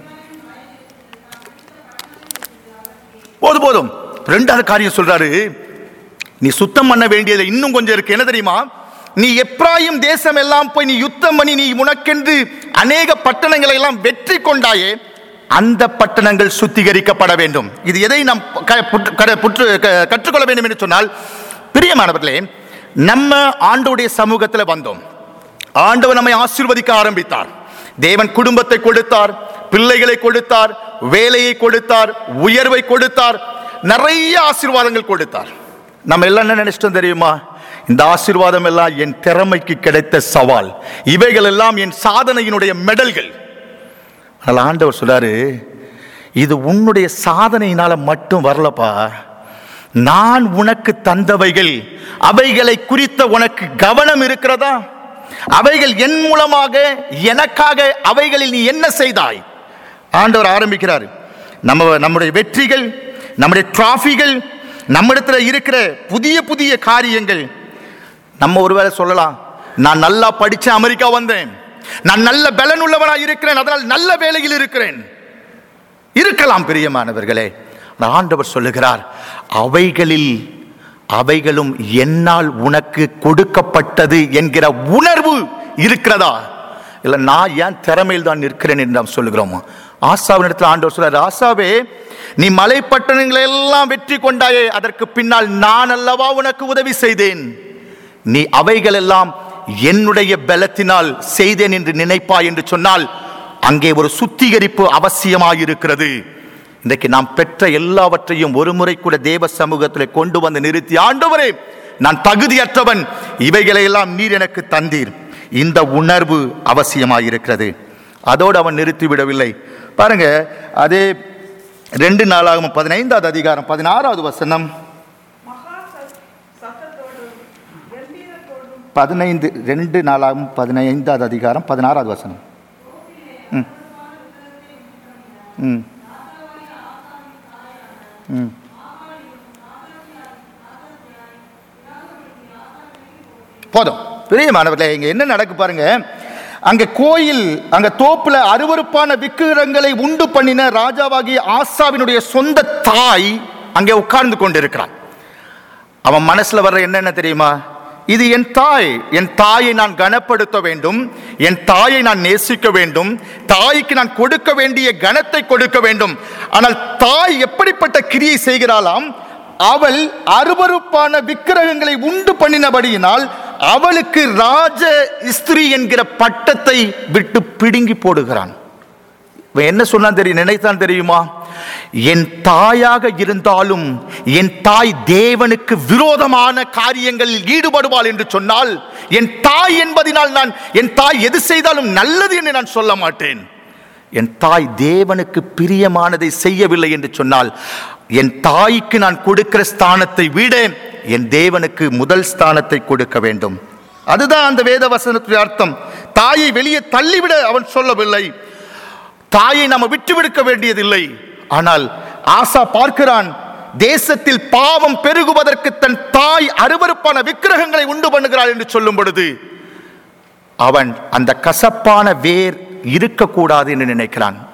போதும் போதும் ரெண்டாவது காரியம் சொல்றாரு நீ சுத்தம் பண்ண வேண்டியது இன்னும் கொஞ்சம் இருக்கு என்ன தெரியுமா நீ எப்ராயிம் தேசம் எல்லாம் போய் நீ யுத்தம் பண்ணி நீ உனக்கென்று அநேக பட்டணங்களை எல்லாம் வெற்றி கொண்டாயே அந்த பட்டணங்கள் சுத்திகரிக்கப்பட வேண்டும் இது எதை நாம் க- புற்று- கட- புற்று- க- கற்றுக்கொள்ள வேண்டும் என்று சொன்னால் பிரியமானவர்களே நம்ம ஆண்டோடைய சமூகத்தில் வந்தோம் ஆண்டவர் நம்மை ஆசீர்வதிக்க ஆரம்பித்தார் தேவன் குடும்பத்தை கொடுத்தார் பிள்ளைகளை கொடுத்தார் வேலையை கொடுத்தார் உயர்வை கொடுத்தார் நிறைய ஆசீர்வாதங்கள் கொடுத்தார் நம்ம எல்லாம் என்ன நினைச்சிட்டோம் தெரியுமா இந்த ஆசீர்வாதம் எல்லாம் என் திறமைக்கு கிடைத்த சவால் இவைகள் எல்லாம் என் சாதனையினுடைய மெடல்கள் ஆனால் ஆண்டவர் சொல்றாரு இது உன்னுடைய சாதனையினால மட்டும் வரலப்பா நான் உனக்கு தந்தவைகள் அவைகளை குறித்த உனக்கு கவனம் இருக்கிறதா அவைகள் என் மூலமாக எனக்காக அவைகளில் நீ என்ன செய்தாய் ஆண்டவர் ஆரம்பிக்கிறார் நம்ம நம்முடைய வெற்றிகள் நம்முடைய டிராஃபிகள் நம்மிடத்துல இருக்கிற புதிய புதிய காரியங்கள் நம்ம ஒருவேளை சொல்லலாம் நான் நல்லா படிச்ச அமெரிக்கா வந்தேன் நான் நல்ல பலன் உள்ளவனா இருக்கிறேன் அதனால் நல்ல வேலையில் இருக்கிறேன் இருக்கலாம் பிரியமானவர்களே ஆனால் ஆண்டவர் சொல்லுகிறார் அவைகளில் அவைகளும் என்னால் உனக்கு கொடுக்கப்பட்டது என்கிற உணர்வு இருக்கிறதா இல்லை நான் ஏன் திறமையில் தான் நிற்கிறேன் என்று நாம் சொல்லுகிறோமா ஆசாவின் இடத்துல ஆண்டவர் சொல்றார் ஆசாவே நீ மலைப்பட்டணங்களை எல்லாம் வெற்றி கொண்டாயே அதற்கு பின்னால் நான் அல்லவா உனக்கு உதவி செய்தேன் நீ அவைகள் எல்லாம் என்னுடைய பலத்தினால் செய்தேன் என்று நினைப்பாய் என்று சொன்னால் அங்கே ஒரு சுத்திகரிப்பு அவசியமாயிருக்கிறது இன்றைக்கு நாம் பெற்ற எல்லாவற்றையும் ஒரு முறை கூட தேவ சமூகத்தில் கொண்டு வந்து நிறுத்தி ஆண்டவரே நான் தகுதியற்றவன் இவைகளை எல்லாம் நீர் எனக்கு தந்தீர் இந்த உணர்வு அவசியமாயிருக்கிறது அதோடு அவன் நிறுத்தி விடவில்லை பாருங்க அதே ரெண்டு நாளாகும் பதினைந்தாவது அதிகாரம் பதினாறாவது வசனம் மகா சத்- சத்தத்தோடும் கம்பீரத்தோடும் பதினைந்து ரெண்டு நாளாகும் பதினைந்தாவது அதிகாரம் பதினாறாவது வசனம் ம் ம் ம் போதும் பிரியமானவர்களே இங்க என்ன நடக்கு பாருங்க அங்க கோயில் அங்க தோப்புல அருவருப்பான விக்கிரங்களை உண்டு பண்ணின ராஜாவாகிய ஆசாவினுடைய சொந்த தாய் அங்கே உட்கார்ந்து கொண்டிருக்கிறான் அவன் மனசுல வர்ற என்னென்ன தெரியுமா இது என் தாய் என் தாயை நான் கனப்படுத்த வேண்டும் என் தாயை நான் நேசிக்க வேண்டும் தாய்க்கு நான் கொடுக்க வேண்டிய கனத்தை கொடுக்க வேண்டும் ஆனால் தாய் எப்படிப்பட்ட கிரியை செய்கிறாளாம் அவள் அருவருப்பான விக்கிரகங்களை உண்டு பண்ணினபடியினால் அவளுக்கு ராஜ ஸ்திரீ என்கிற பட்டத்தை விட்டு பிடுங்கி போடுகிறான் இவன் என்ன சொன்னான் தெரியும் நினைத்தான் தெரியுமா என் தாயாக இருந்தாலும் என் தாய் தேவனுக்கு விரோதமான காரியங்களில் ஈடுபடுவாள் என்று சொன்னால் என் தாய் என்பதினால் நான் என் தாய் எது செய்தாலும் நல்லது என்று நான் சொல்ல மாட்டேன் என் தாய் தேவனுக்கு பிரியமானதை செய்யவில்லை என்று சொன்னால் என் தாய்க்கு நான் கொடுக்கிற ஸ்தானத்தை விட என் தேவனுக்கு முதல் ஸ்தானத்தை கொடுக்க வேண்டும் அதுதான் அந்த வேத வசனத்துடைய அர்த்தம் தாயை வெளியே தள்ளிவிட அவன் சொல்லவில்லை தாயை நம்ம விட்டு விடுக்க வேண்டியதில்லை ஆனால் ஆசா பார்க்கிறான் தேசத்தில் பாவம் பெருகுவதற்கு தன் தாய் அருவருப்பான விக்கிரகங்களை உண்டு பண்ணுகிறாள் என்று சொல்லும் பொழுது அவன் அந்த கசப்பான வேர் இருக்கக்கூடாது என்று நினைக்கிறான்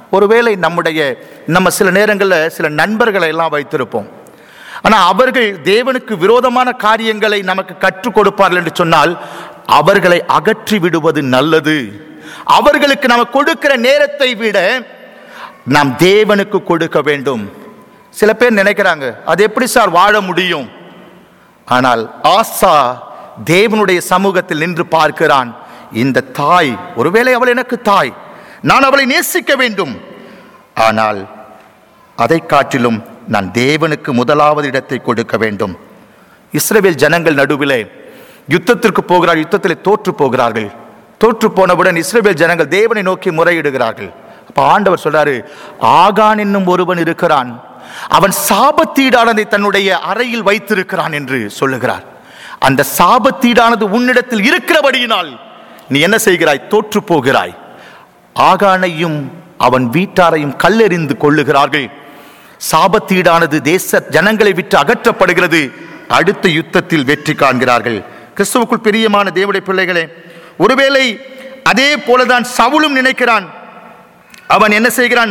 ஒருவேளை நம்முடைய நம்ம சில நேரங்களில் சில நண்பர்களை எல்லாம் வைத்திருப்போம் ஆனால் அவர்கள் தேவனுக்கு விரோதமான காரியங்களை நமக்கு கற்றுக் கொடுப்பார்கள் என்று சொன்னால் அவர்களை அகற்றி விடுவது நல்லது அவர்களுக்கு நம்ம கொடுக்கிற நேரத்தை விட நாம் தேவனுக்கு கொடுக்க வேண்டும் சில பேர் நினைக்கிறாங்க அது எப்படி சார் வாழ முடியும் ஆனால் ஆசா தேவனுடைய சமூகத்தில் நின்று பார்க்கிறான் இந்த தாய் ஒருவேளை அவள் எனக்கு தாய் நான் அவளை நேசிக்க வேண்டும் ஆனால் அதை காட்டிலும் நான் தேவனுக்கு முதலாவது இடத்தை கொடுக்க வேண்டும் இஸ்ரவேல் ஜனங்கள் நடுவிலே யுத்தத்திற்கு போகிறார் யுத்தத்தில் தோற்று போகிறார்கள் தோற்று போனவுடன் இஸ்ரவேல் ஜனங்கள் தேவனை நோக்கி முறையிடுகிறார்கள் அப்ப ஆண்டவர் சொல்றாரு ஆகான் என்னும் ஒருவன் இருக்கிறான் அவன் சாபத்தீடானதை தன்னுடைய அறையில் வைத்திருக்கிறான் என்று சொல்லுகிறார் அந்த சாபத்தீடானது உன்னிடத்தில் இருக்கிறபடியினால் நீ என்ன செய்கிறாய் தோற்று போகிறாய் ஆகானையும் அவன் வீட்டாரையும் கல்லெறிந்து கொள்ளுகிறார்கள் சாபத்தீடானது தேச ஜனங்களை விட்டு அகற்றப்படுகிறது அடுத்த யுத்தத்தில் வெற்றி காண்கிறார்கள் கிறிஸ்துவுக்குள் பிரியமான தேவடைய பிள்ளைகளே ஒருவேளை அதே போலதான் சவுலும் நினைக்கிறான் அவன் என்ன செய்கிறான்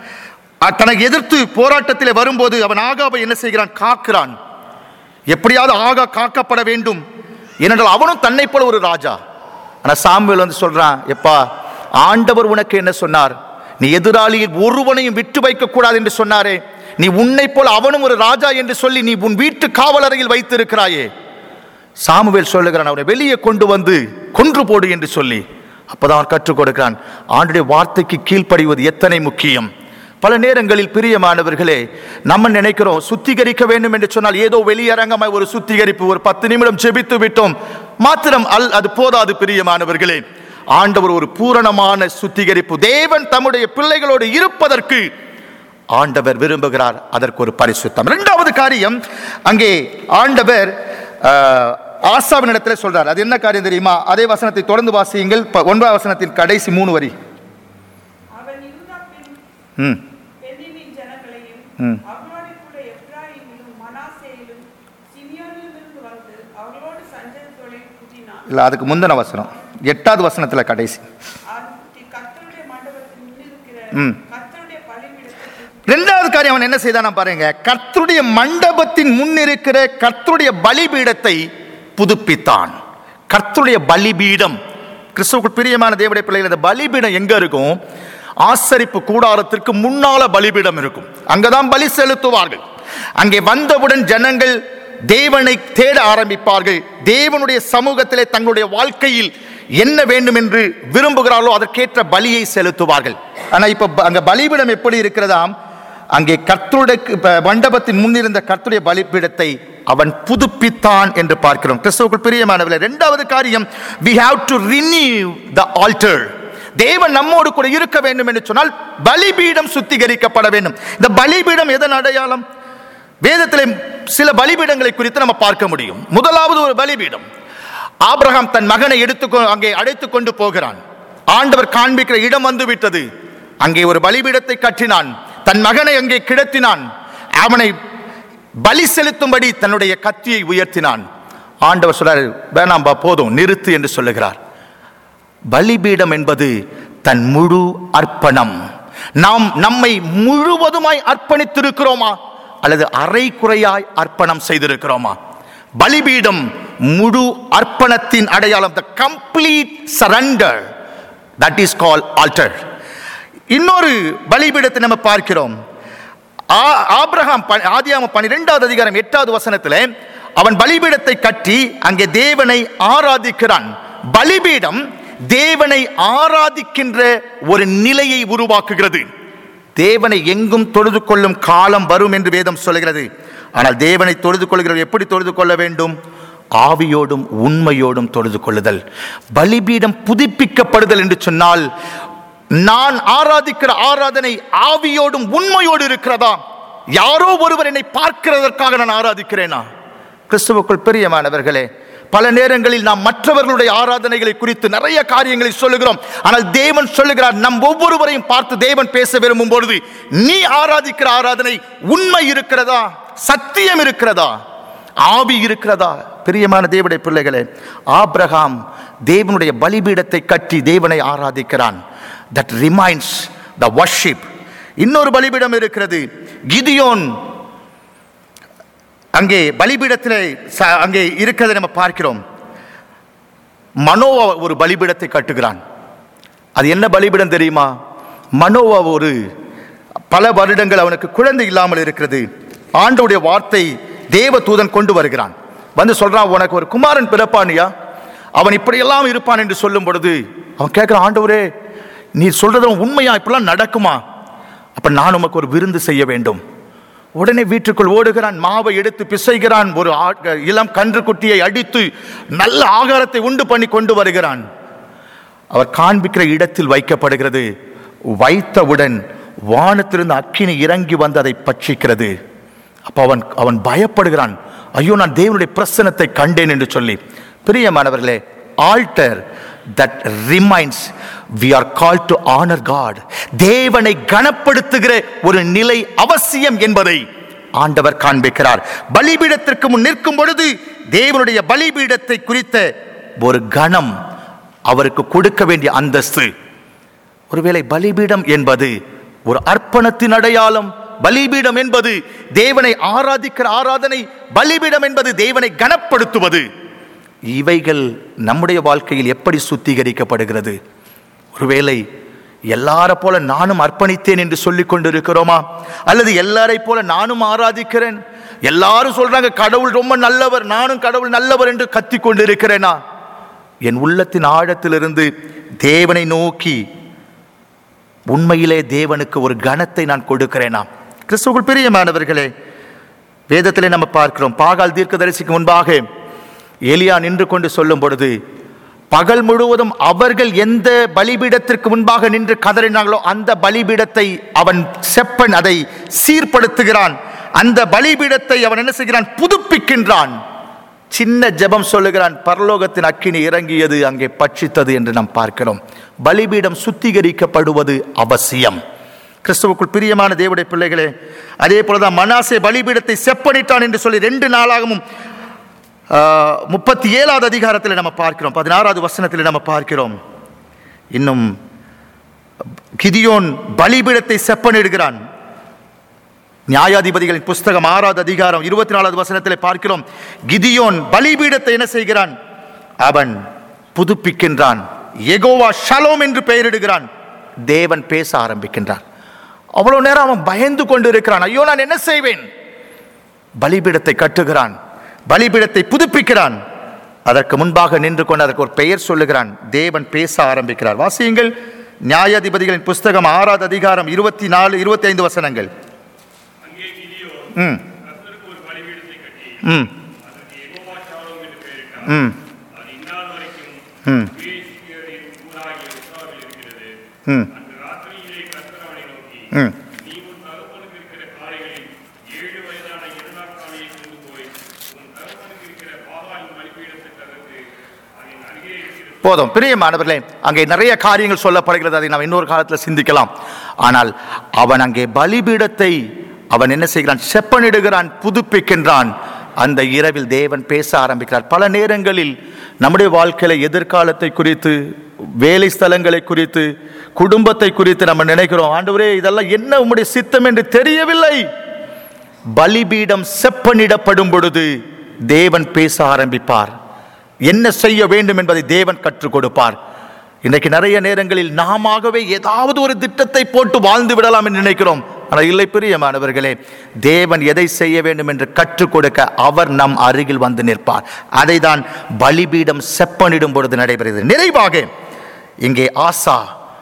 அ- தனக்கு எதிர்த்து போராட்டத்தில் வரும்போது அவன் ஆகாவை என்ன செய்கிறான் காக்கிறான் எப்படியாவது ஆகா காக்கப்பட வேண்டும் ஏனென்றால் அவனும் தன்னை போல ஒரு ராஜா ஆனா சாமுவேல் வந்து சொல்றான் எப்பா ஆண்டவர் உனக்கு என்ன சொன்னார் நீ எதிராளியில் ஒருவனையும் விட்டு வைக்க கூடாது என்று சொன்னாரே நீ உன்னை போல அவனும் ஒரு ராஜா என்று சொல்லி நீ உன் வீட்டு காவலறையில் வைத்திருக்கிறாயே சாமுவேல் சொல்லுகிறான் அவனை வெளியே கொண்டு வந்து கொன்று போடு என்று சொல்லி அப்பதான் அவன் கற்றுக் கொடுக்கிறான் ஆண்டுடைய வார்த்தைக்கு கீழ்ப்படிவது எத்தனை முக்கியம் பல நேரங்களில் பிரியமானவர்களே நம்ம நினைக்கிறோம் சுத்திகரிக்க வேண்டும் என்று சொன்னால் ஏதோ வெளியரங்கமாய் ஒரு சுத்திகரிப்பு ஒரு பத்து நிமிடம் ஜெபித்து விட்டோம் மாத்திரம் அல் அது போதாது பிரியமானவர்களே ஆண்டவர் ஒரு பூரணமான சுத்திகரிப்பு தேவன் தம்முடைய பிள்ளைகளோடு இருப்பதற்கு ஆண்டவர் விரும்புகிறார் அதற்கு ஒரு பரிசுத்தம் இரண்டாவது காரியம் அங்கே ஆண்டவர் ஆஹ், ஆசாவின் இடத்துல சொல்றார் அது என்ன காரியம் தெரியுமா அதே வசனத்தை தொடர்ந்து வாசியுங்கள் ப- ஒன்பதாம் வசனத்தின் கடைசி மூணு வரி அவன் யூதா பின் ம் பென்னிமின் ஜனங்களையும் ம். அவர்களோடு கூட எப்ராயிமிலும் மனாசேயிலும் சிமியோனிலிருந்து வந்து அவர்களோடு சஞ்சரித்தோலை கூட்டினான் இல்லை அதுக்கு முந்தின வசனம் எட்டாவது வசனத்தில் கடைசி அந்தி கர்த்தருடைய மண்டபத்தில் முன்னிருக்கிற ம். கர்த்தருடைய பலிபீடத்துக்கு ரெண்டாவது காரியம் அவன் என்ன செய்தானா பாருங்க கர்த்தருடைய மண்டபத்தின் முன் இருக்கிற கர்த்தருடைய பலிபீடத்தை புதுப்பித்தான் கர்த்தருடைய பலிபீடம் கிறிஸ்துவுக்கு பிரியமான தேவடைய பிள்ளைகள் இந்த பலிபீடம் எங்க இருக்கும் ஆசரிப்பு கூடாரத்திற்கு முன்னால பலிபீடம் இருக்கும் அங்கதான் பலி செலுத்துவார்கள் அங்கே வந்தவுடன் ஜனங்கள் தேவனை தேட ஆரம்பிப்பார்கள் தேவனுடைய சமூகத்திலே தங்களுடைய வாழ்க்கையில் என்ன வேண்டும் என்று விரும்புகிறார்களோ அதற்கேற்ற பலியை செலுத்துவார்கள் ஆனா இப்ப ப- அங்க பலிபீடம் எப்படி இருக்கிறதாம் அங்கே கர்த்தருடைய ப- மண்டபத்தின் முன்னிருந்த கர்த்தருடைய பலிபீடத்தை அவன் புதுப்பித்தான் என்று பார்க்கிறோம் கிறிஸ்துவுக்குள் பிரியமானவர்களே இரண்டாவது காரியம் we have to renew the altar தேவன் நம்மோடு கூட இருக்க வேண்டும் என்று சொன்னால் பலிபீடம் சுத்திகரிக்கப்பட வேண்டும் இந்த பலிபீடம் எதன் அடையாளம் வேதத்திலே சில பலிபீடங்களை குறித்து நம்ம பார்க்க முடியும் முதலாவது ஒரு பலிபீடம் ஆபிரகாம் தன் மகனை எடுத்து அங்கே அழைத்து கொண்டு போகிறான் ஆண்டவர் காண்பிக்கிற இடம் வந்து விட்டது அங்கே ஒரு பலிபீடத்தை கட்டினான் தன் மகனை அங்கே கிடத்தினான் அவனை பலி செலுத்தும்படி தன்னுடைய கத்தியை உயர்த்தினான் ஆண்டவர் சொல்றாரு வேணாம்பா போதும் நிறுத்து என்று சொல்லுகிறார் பலிபீடம் என்பது தன் முழு அர்ப்பணம் நாம் நம்மை முழுவதுமாய் அர்ப்பணித்திருக்கிறோமா அல்லது அரை குறையாய் அர்ப்பணம் செய்திருக்கிறோமா பலிபீடம் முழு அர்ப்பணத்தின் அடையாளம் the complete surrender that is call altar இன்னொரு பலிபீடத்தை நம்ம பார்க்கிறோம் ஆ- ஆபிரகாம் ப- ஆதியாகமம் பன்னிரெண்டாவது அதிகாரம் எட்டாவது வசனத்தில் அவன் பலிபீடத்தை கட்டி அங்கே தேவனை ஆராதிக்கிறான் பலிபீடம் தேவனை ஆராதிக்கின்ற ஒரு நிலையை உருவாக்குகிறது தேவனை எங்கும் தொழுது கொள்ளும் காலம் வரும் என்று வேதம் சொல்கிறது ஆனால் தேவனை தொழுது கொள்கிறவர் எப்படி தொழுது கொள்ள வேண்டும் ஆவியோடும் உண்மையோடும் தொழுது கொள்ளுதல் பலிபீடம் புதுப்பிக்கப்படுதல் என்று சொன்னால் நான் ஆராதிக்கிற ஆராதனை ஆவியோடும் உண்மையோடு இருக்கிறதா யாரோ ஒருவர் என்னை பார்க்கிறதற்காக நான் ஆராதிக்கிறேனா கிறிஸ்துவுக்குள் பிரியமானவர்களே பல நேரங்களில் நாம் மற்றவர்களுடைய ஆராதனைகளை குறித்து நிறைய காரியங்களை சொல்லுகிறோம் ஆனால் தேவன் சொல்லுகிறார் நம் ஒவ்வொருவரையும் பார்த்து தேவன் பேச விரும்பும் பொழுது நீ ஆராதிக்கிற ஆராதனை உண்மை இருக்கிறதா சத்தியம் இருக்கிறதா ஆவி இருக்கிறதா பிரியமான தேவனுடைய பிள்ளைகளே ஆபிரகாம் தேவனுடைய பலிபீடத்தை கட்டி தேவனை ஆராதிக்கிறான் தட் ரிமைண்ட்ஸ் த வர்ஷிப் இன்னொரு பலிபீடம் இருக்கிறது கிதியோன் அங்கே பலிபீடத்தில் ச- அங்கே இருக்கிறதை நம்ம பார்க்கிறோம் மனோவா ஒரு பலிபீடத்தை கட்டுகிறான் அது என்ன பலிபீடம் தெரியுமா மனோவா ஒரு பல வருடங்கள் அவனுக்கு குழந்தை இல்லாமல் இருக்கிறது ஆண்டவுடைய வார்த்தை தேவ தூதன் கொண்டு வருகிறான் வந்து சொல்றான் உனக்கு ஒரு குமாரன் பிறப்பானியா அவன் இப்படியெல்லாம் இருப்பான் என்று சொல்லும் பொழுது அவன் கேட்கிறான் ஆண்டவரே நீ சொல்றது உண்மையா இப்படிலாம் நடக்குமா அப்ப நான் உமக்கு ஒரு விருந்து செய்ய வேண்டும் உடனே வீட்டுக்குள் ஓடுகிறான் மாவை எடுத்து பிசைகிறான் ஒரு ஆ- இளம் கன்றுக்குட்டியை அடித்து நல்ல ஆகாரத்தை உண்டு பண்ணி கொண்டு வருகிறான் அவர் காண்பிக்கிற இடத்தில் வைக்கப்படுகிறது வைத்தவுடன் வானத்திலிருந்து அக்கினி இறங்கி வந்து அதை பட்சிக்கிறது அப்ப அவன் அவன் பயப்படுகிறான் ஐயோ நான் தேவனுடைய பிரசனத்தை கண்டேன் என்று சொல்லி பிரியமானவர்களே altar that reminds we are call to honour God தேவனை கனப்படுத்துகிற ஒரு நிலை அவசியம் என்பதை ஆண்டவர் காண்பிக்கிறார் பலிபீடத்திற்கு முன் நிற்கும் பொழுது தேவனுடைய பலிபீடத்தை குறித்த ஒரு கணம் அவருக்கு கொடுக்க வேண்டிய அந்தஸ்து ஒருவேளை பலிபீடம் என்பது ஒரு அர்ப்பணத்தின் அடையாளம் பலிபீடம் என்பது தேவனை ஆராதிக்கிற ஆராதனை பலிபீடம் என்பது தேவனை கனப்படுத்துவது இவைகள் நம்முடைய வாழ்க்கையில் எப்படி சுத்திகரிக்கப்படுகிறது ஒருவேளை எல்லார போல நானும் அர்ப்பணித்தேன் என்று சொல்லிக் கொண்டிருக்கிறோமா அல்லது எல்லாரை போல நானும் ஆராதிக்கிறேன் எல்லாரும் சொல்றாங்க கடவுள் ரொம்ப நல்லவர் நானும் கடவுள் நல்லவர் என்று கத்திக் கொண்டிருக்கிறேனா என் உள்ளத்தின் ஆழத்திலிருந்து தேவனை நோக்கி உண்மையிலே தேவனுக்கு ஒரு கணத்தை நான் கொடுக்கிறேனா கிறிஸ்துவுக்குள் பிரியமானவர்களே வேதத்திலே நம்ம பார்க்கிறோம் பாகால் தீர்க்கதரிசிக்கு முன்பாக எலியா நின்று கொண்டு சொல்லும் பொழுது பகல் முழுவதும் அவர்கள் எந்த பலிபீடத்திற்கு முன்பாக நின்று கதறினாங்களோ அந்த பலிபீடத்தை அவன் செப்பன் அதை சீர்படுத்துகிறான் அந்த பலிபீடத்தை அவன் என்ன செய்கிறான் புதுப்பிக்கின்றான் சின்ன ஜெபம் சொல்லுகிறான் பரலோகத்தின் அக்கினி இறங்கியது அங்கே பட்சித்தது என்று நாம் பார்க்கிறோம் பலிபீடம் சுத்திகரிக்கப்படுவது அவசியம் கிறிஸ்துவுக்குள் பிரியமான தேவடைய பிள்ளைகளே அதே போலதான் மனாசே பலிபீடத்தை செப்பனிட்டான் என்று சொல்லி ரெண்டு நாளாகவும் முப்பத்தி ஏழாவது அதிகாரத்தில் நம்ம பார்க்கிறோம் பதினாறாவது வசனத்தில் நம்ம பார்க்கிறோம் இன்னும் கிதியோன் பலிபீடத்தை செப்பனிடுகிறான் நியாயாதிபதிகளின் புஸ்தகம் ஆறாவது அதிகாரம் இருபத்தி நாலாவது வசனத்தில் பார்க்கிறோம் கிதியோன் பலிபீடத்தை என்ன செய்கிறான் அவன் புதுப்பிக்கின்றான் எகோவா ஷலோம் என்று பெயரிடுகிறான் தேவன் பேச ஆரம்பிக்கின்றான் அவ்வளவு நேரம் அவன் பயந்து கொண்டு இருக்கிறான் ஐயோ நான் என்ன செய்வேன் பலிபீடத்தை கட்டுகிறான் பலிபீடத்தை புதுப்பிக்கிறான் அதற்கு முன்பாக நின்று கொண்டு அதற்கு ஒரு பெயர் சொல்லுகிறான் தேவன் பேச ஆரம்பிக்கிறார் வாசியுங்கள் நியாயாதிபதிகளின் புஸ்தகம் ஆறாவது அதிகாரம் இருபத்தி நாலு இருபத்தி ஐந்து வசனங்கள் அங்கே கிதியோன் ம் கர்த்தருக்கு ஒரு பலிபீடத்தை கட்டி ம் அதற்கு யெகோவா ஷாலோம் என்று பெயரிட்டார் ம் அது இந்நாள் வரைக்கும் ம் கிரேசியரின் ஊராகிய உத்சாவில் இருக்கிறது ம் அன்று ராத்திரியிலே கர்த்தர் அவனை நோக்கி ம் நீ உன் தகப்பனுக்கு இருக்கிற காளைகளில் ஏழு வயதான இரண்டா காளையை கொண்டு போய் உன் தகப்பனுக்கு இருக்கிற பாகாலின் பலிபீடத்தை தகர்த்து அதன் அருகே இருக்கிற போதும் பிரியமானவர்களே அங்கே நிறைய காரியங்கள் சொல்லப்படுகிறது அதை நாம் இன்னொரு காலத்தில் சிந்திக்கலாம் ஆனால் அவன் அங்கே பலிபீடத்தை அவன் என்ன செய்கிறான் செப்பனிடுகிறான் புதுப்பிக்கின்றான் அந்த இரவில் தேவன் பேச ஆரம்பிக்கிறார் பல நேரங்களில் நம்முடைய வாழ்க்கையில எதிர்காலத்தை குறித்து வேலை ஸ்தலங்களை குறித்து குடும்பத்தை குறித்து நம்ம நினைக்கிறோம் ஆண்டவரே இதெல்லாம் என்ன உம்முடைய சித்தம் என்று தெரியவில்லை பலிபீடம் செப்பனிடப்படும் பொழுது தேவன் பேச ஆரம்பிப்பார் என்ன செய்ய வேண்டும் என்பதை தேவன் கற்றுக் கொடுப்பார் இன்றைக்கு நிறைய நேரங்களில் நாமாகவே ஏதாவது ஒரு திட்டத்தை போட்டு வாழ்ந்து விடலாம் என்று நினைக்கிறோம் ஆனால் இல்லை பிரியமானவர்களே தேவன் எதை செய்ய வேண்டும் என்று கற்றுக் கொடுக்க அவர் நம் அருகில் வந்து நிற்பார் அதை தான் பலிபீடம் செப்பனிடும் பொழுது நடைபெறுகிறது நிறைவாக இங்கே ஆசா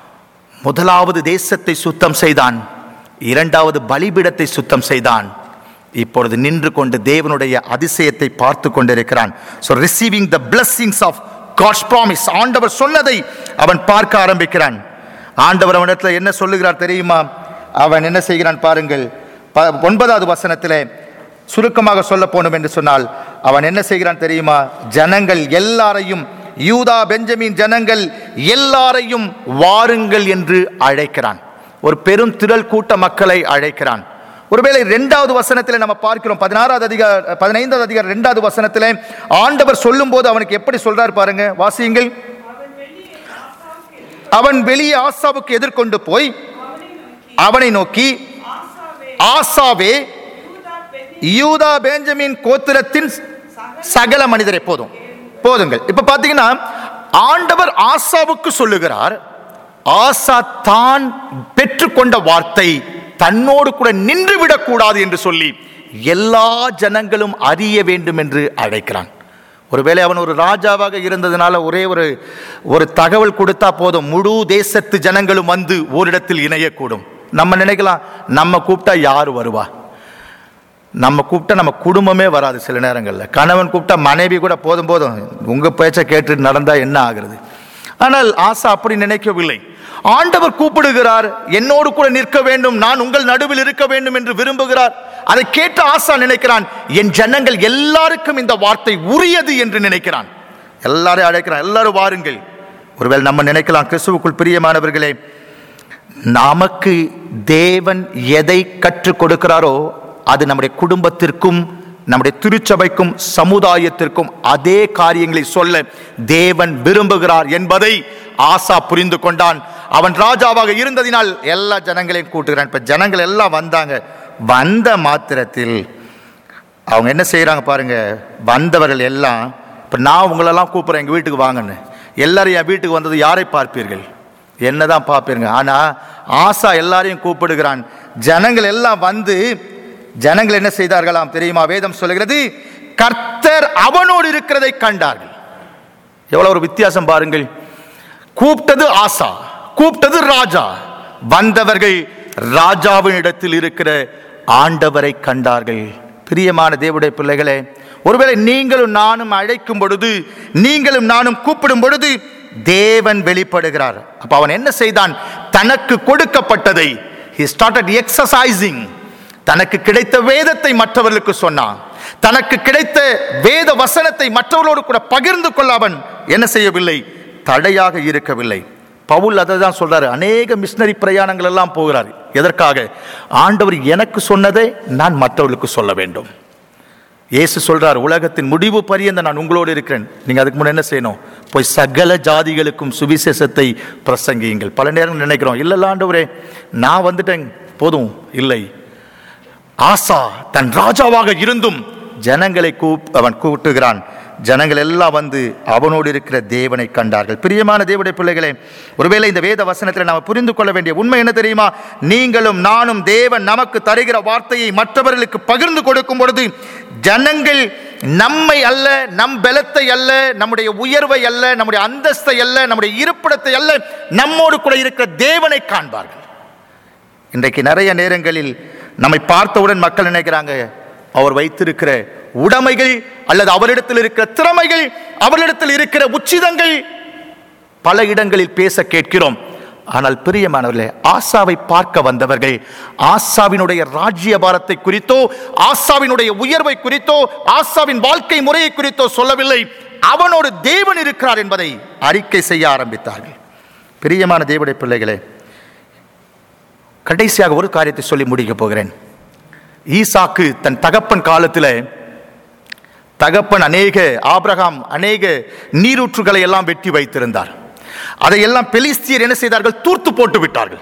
முதலாவது தேசத்தை சுத்தம் செய்தான் இரண்டாவது பலிபீடத்தை சுத்தம் செய்தான் இப்பொழுது நின்று கொண்டு தேவனுடைய அதிசயத்தை பார்த்து கொண்டிருக்கிறான் so receiving the blessings of God's promise ஆண்டவர் சொன்னதை அவன் பார்க்க ஆரம்பிக்கிறான் ஆண்டவர் அவனிடத்தில் என்ன சொல்லுகிறார் தெரியுமா அவன் என்ன செய்கிறான் பாருங்கள் ப- ஒன்பதாவது வசனத்திலே சுருக்கமாக சொல்ல போனோம் என்று சொன்னால் அவன் என்ன செய்கிறான் தெரியுமா ஜனங்கள் எல்லாரையும் யூதா பெஞ்சமின் ஜனங்கள் எல்லாரையும் வாருங்கள் என்று அழைக்கிறான் ஒரு பெரும் திரள் கூட்ட மக்களை அழைக்கிறான் ஒருவேளை இரண்டாவது வசனத்தில் நம்ம பார்க்கிறோம் பதினாறாவது அதிகார பதினைந்தாவது அதிகாரம் இரண்டாவது வசனத்தில் ஆண்டவர் சொல்லும்போது அவனுக்கு எப்படி சொல்றார் பாருங்க வாசியுங்கள் அவன் வெளியே ஆசாவுக்கு எதிர் அவன் வெளியே ஆசாவுக்கு எதிர்கொண்டு போய் அவனை அவனை நோக்கி ஆசாவே ஆசாவே யூதா பென்னி யூதா பெஞ்சமின் கோத்திரத்தின் சகல மனிதரை போதும் போதுங்கள் இப்ப பாத்தீங்கன்னா ஆண்டவர் ஆசாவுக்கு சொல்லுகிறார் ஆசா தான் பெற்றுக்கொண்ட வார்த்தை தன்னோடு கூட நின்று விடக்கூடாது என்று சொல்லி எல்லா ஜனங்களும் அறிய வேண்டும் என்று அழைக்கிறான் ஒருவேளை அவன் ஒரு ராஜாவாக இருந்ததுனால ஒரே ஒரு ஒரு தகவல் கொடுத்தா போதும் முழு தேசத்து ஜனங்களும் வந்து ஓரிடத்தில் இணையக்கூடும் நம்ம நினைக்கலாம் நம்ம கூப்பிட்டா யார் வருவா நம்ம கூப்பிட்டா நம்ம குடும்பமே வராது சில நேரங்களில் கணவன் கூப்பிட்டா மனைவி கூட போதும் போதும் உங்க பேச்சை கேட்டு நடந்தா என்ன ஆகிறது ஆனால் ஆசா அப்படி நினைக்கவில்லை ஆண்டவர் கூப்பிடுகிறார் என்னோடு கூட நிற்க வேண்டும் நான் உங்கள் நடுவில் இருக்க வேண்டும் என்று விரும்புகிறார் அதை கேட்ட ஆசா நினைக்கிறான் என் ஜனங்கள் எல்லாருக்கும் இந்த வார்த்தை உரியது என்று நினைக்கிறான் எல்லாரும் அழைக்கிறான் எல்லாரும் வாருங்கள் ஒருவேளை நம்ம நினைக்கலாம் கிறிஸ்துவுக்குள் பிரியமானவர்களே நமக்கு தேவன் எதை கற்றுக் கொடுக்கிறாரோ அது நம்முடைய குடும்பத்திற்கும் நம்முடைய திருச்சபைக்கும் சமுதாயத்திற்கும் அதே காரியங்களை சொல்ல தேவன் விரும்புகிறார் என்பதை ஆசா புரிந்து கொண்டான் அவன் ராஜாவாக இருந்ததினால் எல்லா ஜனங்களையும் கூட்டுகிறான் இப்ப ஜனங்கள் எல்லாம் வந்தாங்க வந்த மாத்திரத்தில் அவங்க என்ன செய்கிறாங்க பாருங்க வந்தவர்கள் எல்லாம் இப்போ நான் உங்களெல்லாம் கூப்பிட்றேன் எங்கள் வீட்டுக்கு வாங்கன்னு எல்லாரும் என் வீட்டுக்கு வந்தது யாரை பார்ப்பீர்கள் என்ன தான் பார்ப்பீங்க ஆனால் ஆசா எல்லாரையும் கூப்பிடுகிறான் ஜனங்கள் எல்லாம் வந்து ஜனங்கள் என்ன செய்தார்களாம் தெரியுமா வேதம் சொல்லுகிறது கர்த்தர் அவனோடு இருக்கிறதை கண்டார்கள் எவ்வளவு ஒரு வித்தியாசம் பாருங்கள் கூப்பிட்டது ஆசா கூப்பிட்டது ராஜா வந்தவர்கள் ராஜாவின் இடத்தில் இருக்கிற ஆண்டவரை கண்டார்கள் பிரியமான தேவனுடைய பிள்ளைகளே ஒருவேளை நீங்களும் நானும் அழைக்கும் பொழுது நீங்களும் நானும் கூப்பிடும் பொழுது தேவன் வெளிப்படுகிறார் அப்ப அவன் என்ன செய்தான் தனக்கு கொடுக்கப்பட்டதை he started exercising தனக்கு கிடைத்த வேதத்தை மற்றவர்களுக்கு சொன்னான் தனக்கு கிடைத்த வேத வசனத்தை மற்றவர்களோடு கூட பகிர்ந்து கொள்ள அவன் என்ன செய்யவில்லை தடையாக இருக்கவில்லை பவுல் அதை தான் சொல்றாரு அநேக மிஷினரி பிரயாணங்கள் எல்லாம் போகிறார் எதற்காக ஆண்டவர் எனக்கு சொன்னதை நான் மற்றவர்களுக்கு சொல்ல வேண்டும் இயேசு சொல்றார் உலகத்தின் முடிவு பரியந்த நான் உங்களோடு இருக்கிறேன் நீங்க அதுக்கு முன்ன என்ன செய்யணும் போய் சகல ஜாதிகளுக்கும் சுவிசேஷத்தை பிரசங்கியுங்கள் பல நேரம் நினைக்கிறோம் இல்ல ஆண்டவரே நான் வந்துட்டேன் போதும் இல்லை ஆசா தன் ராஜாவாக இருந்தும் ஜனங்களை கூப் அவன் கூட்டுகிறான் ஜனங்கள் எல்லாம் வந்து அவனோடு இருக்கிற தேவனை கண்டார்கள் பிரியமான தேவனுடைய பிள்ளைகளே ஒருவேளை இந்த வேத வசனத்தில் நாம் புரிந்து கொள்ள வேண்டிய உண்மை என்ன தெரியுமா நீங்களும் நானும் தேவன் நமக்கு தருகிற வார்த்தையை மற்றவர்களுக்கு பகிர்ந்து கொடுக்கும் பொழுது ஜனங்கள் நம்மை அல்ல நம் பலத்தை அல்ல நம்முடைய உயர்வை அல்ல நம்முடைய அந்தஸ்தை அல்ல நம்முடைய இருப்பிடத்தை அல்ல நம்மோடு கூட இருக்கிற தேவனை காண்பார்கள் இன்றைக்கு நிறைய நேரங்களில் நம்மை பார்த்தவுடன் மக்கள் நினைக்கிறாங்க அவர் வைத்திருக்கிற உடைமைகள் அல்லது அவரிடத்தில் இருக்கிற திறமைகள் அவரிடத்தில் இருக்கிற உச்சிதங்கள் பல இடங்களில் பேச கேட்கிறோம் ஆனால் பிரியமானவர்களே ஆசாவை பார்க்க வந்தவர்கள் ஆசாவினுடைய ராஜ்யபாரத்தை குறித்தோ ஆசாவினுடைய உயர்வை குறித்தோ ஆசாவின் வாழ்க்கை முறையை குறித்தோ சொல்லவில்லை அவனோடு தேவன் இருக்கிறார் என்பதை அறிக்கை செய்ய ஆரம்பித்தார்கள் பிரியமான தேவனுடைய பிள்ளைகளே கடைசியாக ஒரு காரியத்தை சொல்லி முடிக்க போகிறேன் ஈசாக்கு தன் தகப்பன் காலத்தில் தகப்பன் அநேக ஆபிரகாம் அநேக நீரூற்றுகளை எல்லாம் வெட்டி வைத்திருந்தார் அதையெல்லாம் பெலிஸ்தியர் என்ன செய்தார்கள் தூர்த்து போட்டு விட்டார்கள்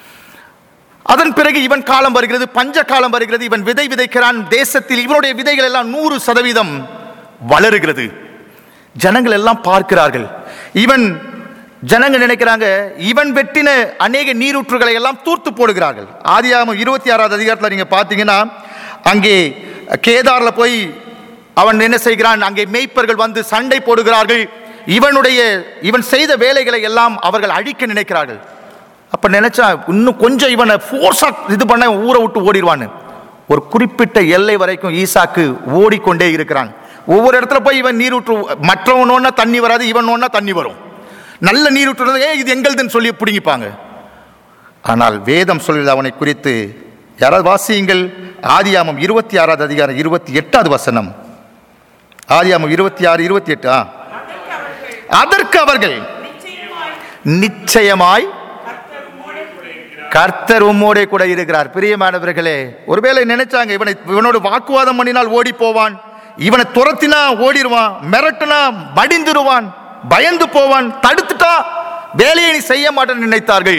அதன் பிறகு இவன் காலம் வருகிறது பஞ்ச காலம் வருகிறது இவன் விதை விதைக்கிறான் தேசத்தில் இவனுடைய விதைகள் எல்லாம் நூறு சதவீதம் வளருகிறது ஜனங்கள் எல்லாம் பார்க்கிறார்கள் இவன் ஜனங்க நினைக்கிறாங்க இவன் வெட்டின அநேக நீரூற்றுகளை எல்லாம் தூர்த்து போடுகிறார்கள் ஆதியாகமம் இருபத்தி ஆறாவது அதிகாரத்தில் நீங்க பார்த்தீங்கன்னா அங்கே கேதார்ல போய் அவன் என்ன செய்கிறான் அங்கே மேய்ப்பர்கள் வந்து சண்டை போடுகிறார்கள் இவனுடைய இவன் செய்த வேலைகளை எல்லாம் அவர்கள் அழிக்க நினைக்கிறார்கள் அப்ப நினைச்சா இன்னும் கொஞ்சம் இவனை ஃபோர்ஸா இது பண்ண ஊரை விட்டு ஓடிடுவான்னு ஒரு குறிப்பிட்ட எல்லை வரைக்கும் ஈசாக்கு ஓடிக்கொண்டே இருக்கிறான் ஒவ்வொரு இடத்துல போய் இவன் நீரூற்று மற்றவன் ஒன்றா தண்ணி வராது இவன் ஒன்றா தண்ணி வரும் நல்ல நீரூற்று ஏ இது எங்களுதுன்னு சொல்லி பிடுங்கிப்பாங்க ஆனால் வேதம் சொல்கிறது அவனை குறித்து யாராவது வாசியுங்கள் ஆதியாமம் இருபத்தி ஆறாவது அதிகாரம் இருபத்தி எட்டாவது வசனம் ஆதியாமம் இருபத்தி ஆறு இருபத்தி எட்டு ஆ அதற்கு அவர்கள் அதற்கு அவர்கள் நிச்சயமாய் நிச்சயமாய் கர்த்தர் உம்மோடே கூட இருக்கிறார். கர்த்தர் உம்மோடே கூட இருக்கிறார் பிரியமானவர்களே ஒருவேளை நினைச்சாங்க இவனை இவனோடு வாக்குவாதம் பண்ணினால் ஓடி போவான் இவனை துரத்தினா ஓடிடுவான் மிரட்டுனா மடிந்துருவான் பயந்து போவான் தடுத்துட்டா வேலையை நீ செய்ய மாட்டேன்னு நினைத்தார்கள்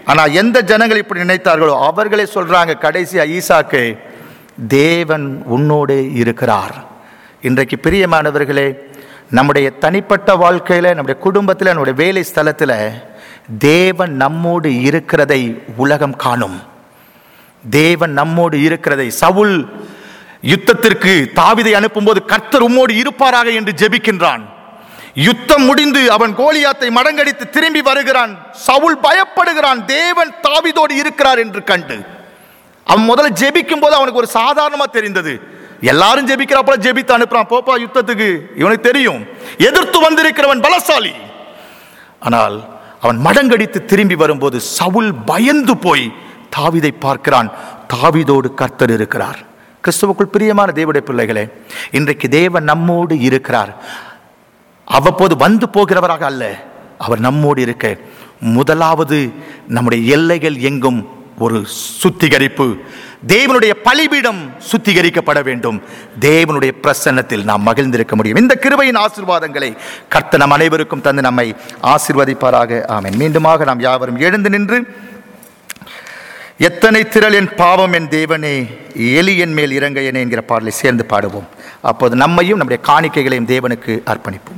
ஆனா எந்த ஜனங்கள் இப்படி நினைத்தார்களோ அவர்களே சொல்றாங்க கடைசியா ஈசாக்கு தேவன் உன்னோடு இருக்கிறார் இன்றைக்கு பிரியமானவர்களே நம்முடைய தனிப்பட்ட வாழ்க்கையில நம்முடைய குடும்பத்தில் நம்முடைய வேலை ஸ்தலத்தில் தேவன் நம்மோடு இருக்கிறதை உலகம் காணும் தேவன் நம்மோடு இருக்கிறதை சவுல் யுத்தத்திற்கு தாவிதை அனுப்பும்போது கர்த்தர் உம்மோடு இருப்பாராக என்று ஜெபிக்கின்றான் யுத்தம் முடிந்து அவன் கோலியாத்தை மடங்கடித்து திரும்பி வருகிறான் சவுல் பயப்படுகிறான் தேவன் தாவிதோடு இருக்கிறார் என்று கண்டு அவன் முதல்ல ஜெபிக்கும் போது அவனுக்கு ஒரு சாதாரணமா தெரிந்தது எல்லாரும் ஜெபிக்கிறாப்ப ஜெபித்து அனுப்புறான் போப்பா யுத்தத்துக்கு இவனுக்கு தெரியும் எதிர்த்து வந்திருக்கிறவன் பலசாலி ஆனால் அவன் மடங்கடித்து திரும்பி வரும்போது சவுல் பயந்து போய் தாவிதை பார்க்கிறான் தாவிதோடு கர்த்தர் இருக்கிறார் கிறிஸ்துவுக்குள் பிரியமான தேவனுடைய பிள்ளைகளே இன்றைக்கு தேவன் நம்மோடு இருக்கிறார் அவ்வப்போது வந்து போகிறவராக அல்ல அவர் நம்மோடு இருக்க முதலாவது நம்முடைய எல்லைகள் எங்கும் ஒரு சுத்திகரிப்பு தேவனுடைய பலிபீடம் சுத்திகரிக்கப்பட வேண்டும் தேவனுடைய பிரசன்னத்தில் நாம் மகிழ்ந்திருக்க முடியும் இந்த கிருபையின் ஆசீர்வாதங்களை கர்த்தர் நம் அனைவருக்கும் தந்து நம்மை ஆசீர்வதிப்பாராக ஆமென் மீண்டுமாக நாம் யாவரும் எழுந்து நின்று எத்தனை திரள் என் பாவம் என் தேவனே எலி என் மேல் இறங்கையனே என்கிற பாடலை சேர்ந்து பாடுவோம் அப்போது நம்மையும் நம்முடைய காணிக்கைகளையும் தேவனுக்கு அர்ப்பணிப்போம்